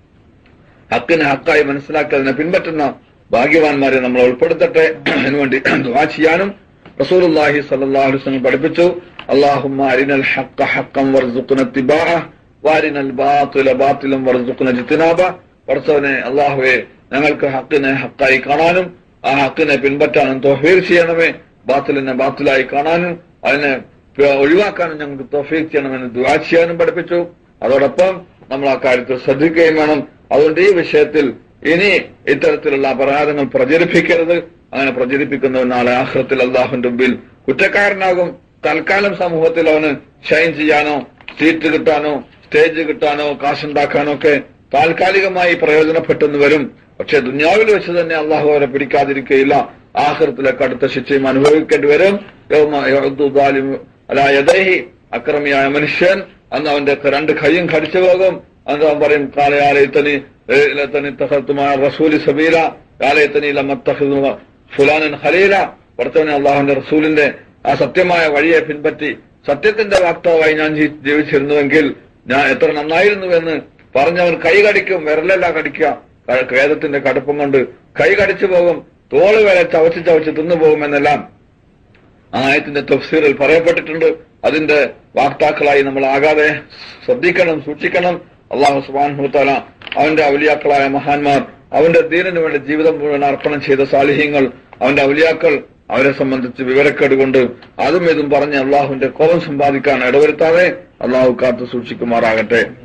ഹക്കിനെ ഹക്കായി മനസ്സിലാക്കി അതിനെ പിൻപറ്റുന്ന ഭാഗ്യവാന്മാരെ നമ്മൾ ഉൾപ്പെടുത്തട്ടെ അതിനുവേണ്ടി ദുആ ചെയ്യാനും റസൂലുള്ളാഹി സ്വല്ലല്ലാഹു അലൈഹി വസല്ലം പഠിപ്പിച്ചു അല്ലാഹുമ്മ അരിനൽ ഹഖ്ക ഹഖ്ഖൻ വർസുഖ്ന ഇത്തിബാഅ വാരിനൽ ബാത്തില ബാത്തിലൻ വർസുഖ്ന ഇജ്തിനാബ പടച്ചവനെ അല്ലാഹുവേ ഞങ്ങൾക്ക് ഹക്കിനെ ഹക്കായി കാണാനും ആ ഹക്കിനെ പിൻപറ്റാനും തോഫീർ ചെയ്യണമേ ബാത്തിലിനെ ബാത്തിലായി കാണാനും അതിനെ പ- ഒഴിവാക്കാനും ഞങ്ങൾക്ക് തോഫീർ ചെയ്യണമെന്ന് ദുആ ചെയ്യാനും പഠിപ്പിച്ചു അതോടൊപ്പം നമ്മൾ ആ കാര്യത്തിൽ ശ്രദ്ധിക്കുകയും വേണം അതുകൊണ്ട് ഈ വിഷയത്തിൽ ഇനി ഇത്തരത്തിലുള്ള അപരാധങ്ങൾ പ്രചരിപ്പിക്കരുത് അങ്ങനെ പ്രചരിപ്പിക്കുന്നവൻ നാളെ ആഹ്റത്തിൽ അള്ളാഹുന്റെ മുമ്പിൽ കുറ്റക്കാരനാകും തൽക്കാലം സമൂഹത്തിൽ അവന് ഷൈൻ ചെയ്യാനോ സീറ്റ് കിട്ടാനോ സ്റ്റേജ് കിട്ടാനോ കാശുണ്ടാക്കാനോ ഒക്കെ താൽക്കാലികമായി പ്രയോജനപ്പെട്ടെന്ന് വരും പക്ഷെ ദുന്യാവിൽ വെച്ച് തന്നെ അള്ളാഹു അവരെ പിടിക്കാതിരിക്കുകയില്ല ആഹ്റത്തിലെ കടുത്ത ശിക്ഷയും അനുഭവിക്കേണ്ടി വരും യൗമ യഅദ്ദു ദാലിമു അലാ യദൈഹി അക്രമിയായ മനുഷ്യൻ അന്ന് അവന്റെ രണ്ട് കൈയും കടിച്ചു പോകും അന്ന് അവൻ പറയും കാലയാലയത്തനി ലത്തനി തഹത്തുമാ റസൂലി സബീല കാലയത്തനി ലമത്തഹിദു ഫുലാനൻ ഖലീല വർത്തവനെ അള്ളാഹുന്റെ റസൂലിന്റെ ആ സത്യമായ വഴിയെ പിൻപറ്റി സത്യത്തിന്റെ വാക്താവായി ഞാൻ ജീ- ജീവിച്ചിരുന്നുവെങ്കിൽ ഞാൻ എത്ര നന്നായിരുന്നുവെന്ന് പറഞ്ഞവൻ കൈ കടിക്കും വിരലല്ല കടിക്കുക ക- വേദത്തിന്റെ കടുപ്പം കൊണ്ട് കൈ കടിച്ചു പോകും തോള് വരെ ചവച്ച് ചവച്ച് തിന്നുപോകുമെന്നെല്ലാം ആ ആയത്തിന്റെ തഫ്സീറിൽ പറയപ്പെട്ടിട്ടുണ്ട് അതിന്റെ വാക്താക്കളായി നമ്മൾ ആകാതെ ശ്രദ്ധിക്കണം സൂക്ഷിക്കണം അള്ളാഹു സുബാൻഹുത്താല അവന്റെ ഔലിയാക്കളായ മഹാന്മാർ അവന്റെ ദീനിനു വേണ്ടി ജീവിതം മുഴുവൻ അർപ്പണം ചെയ്ത സാലിഹ്യങ്ങൾ അവന്റെ ഔലിയാക്കൾ അവരെ സംബന്ധിച്ച് വിവരക്കേട് കൊണ്ട് അതും ഇതും പറഞ്ഞ് അള്ളാഹുവിന്റെ കോപം സമ്പാദിക്കാൻ ഇടവരുത്താതെ അള്ളാഹു കാത്തു സൂക്ഷിക്കുമാറാകട്ടെ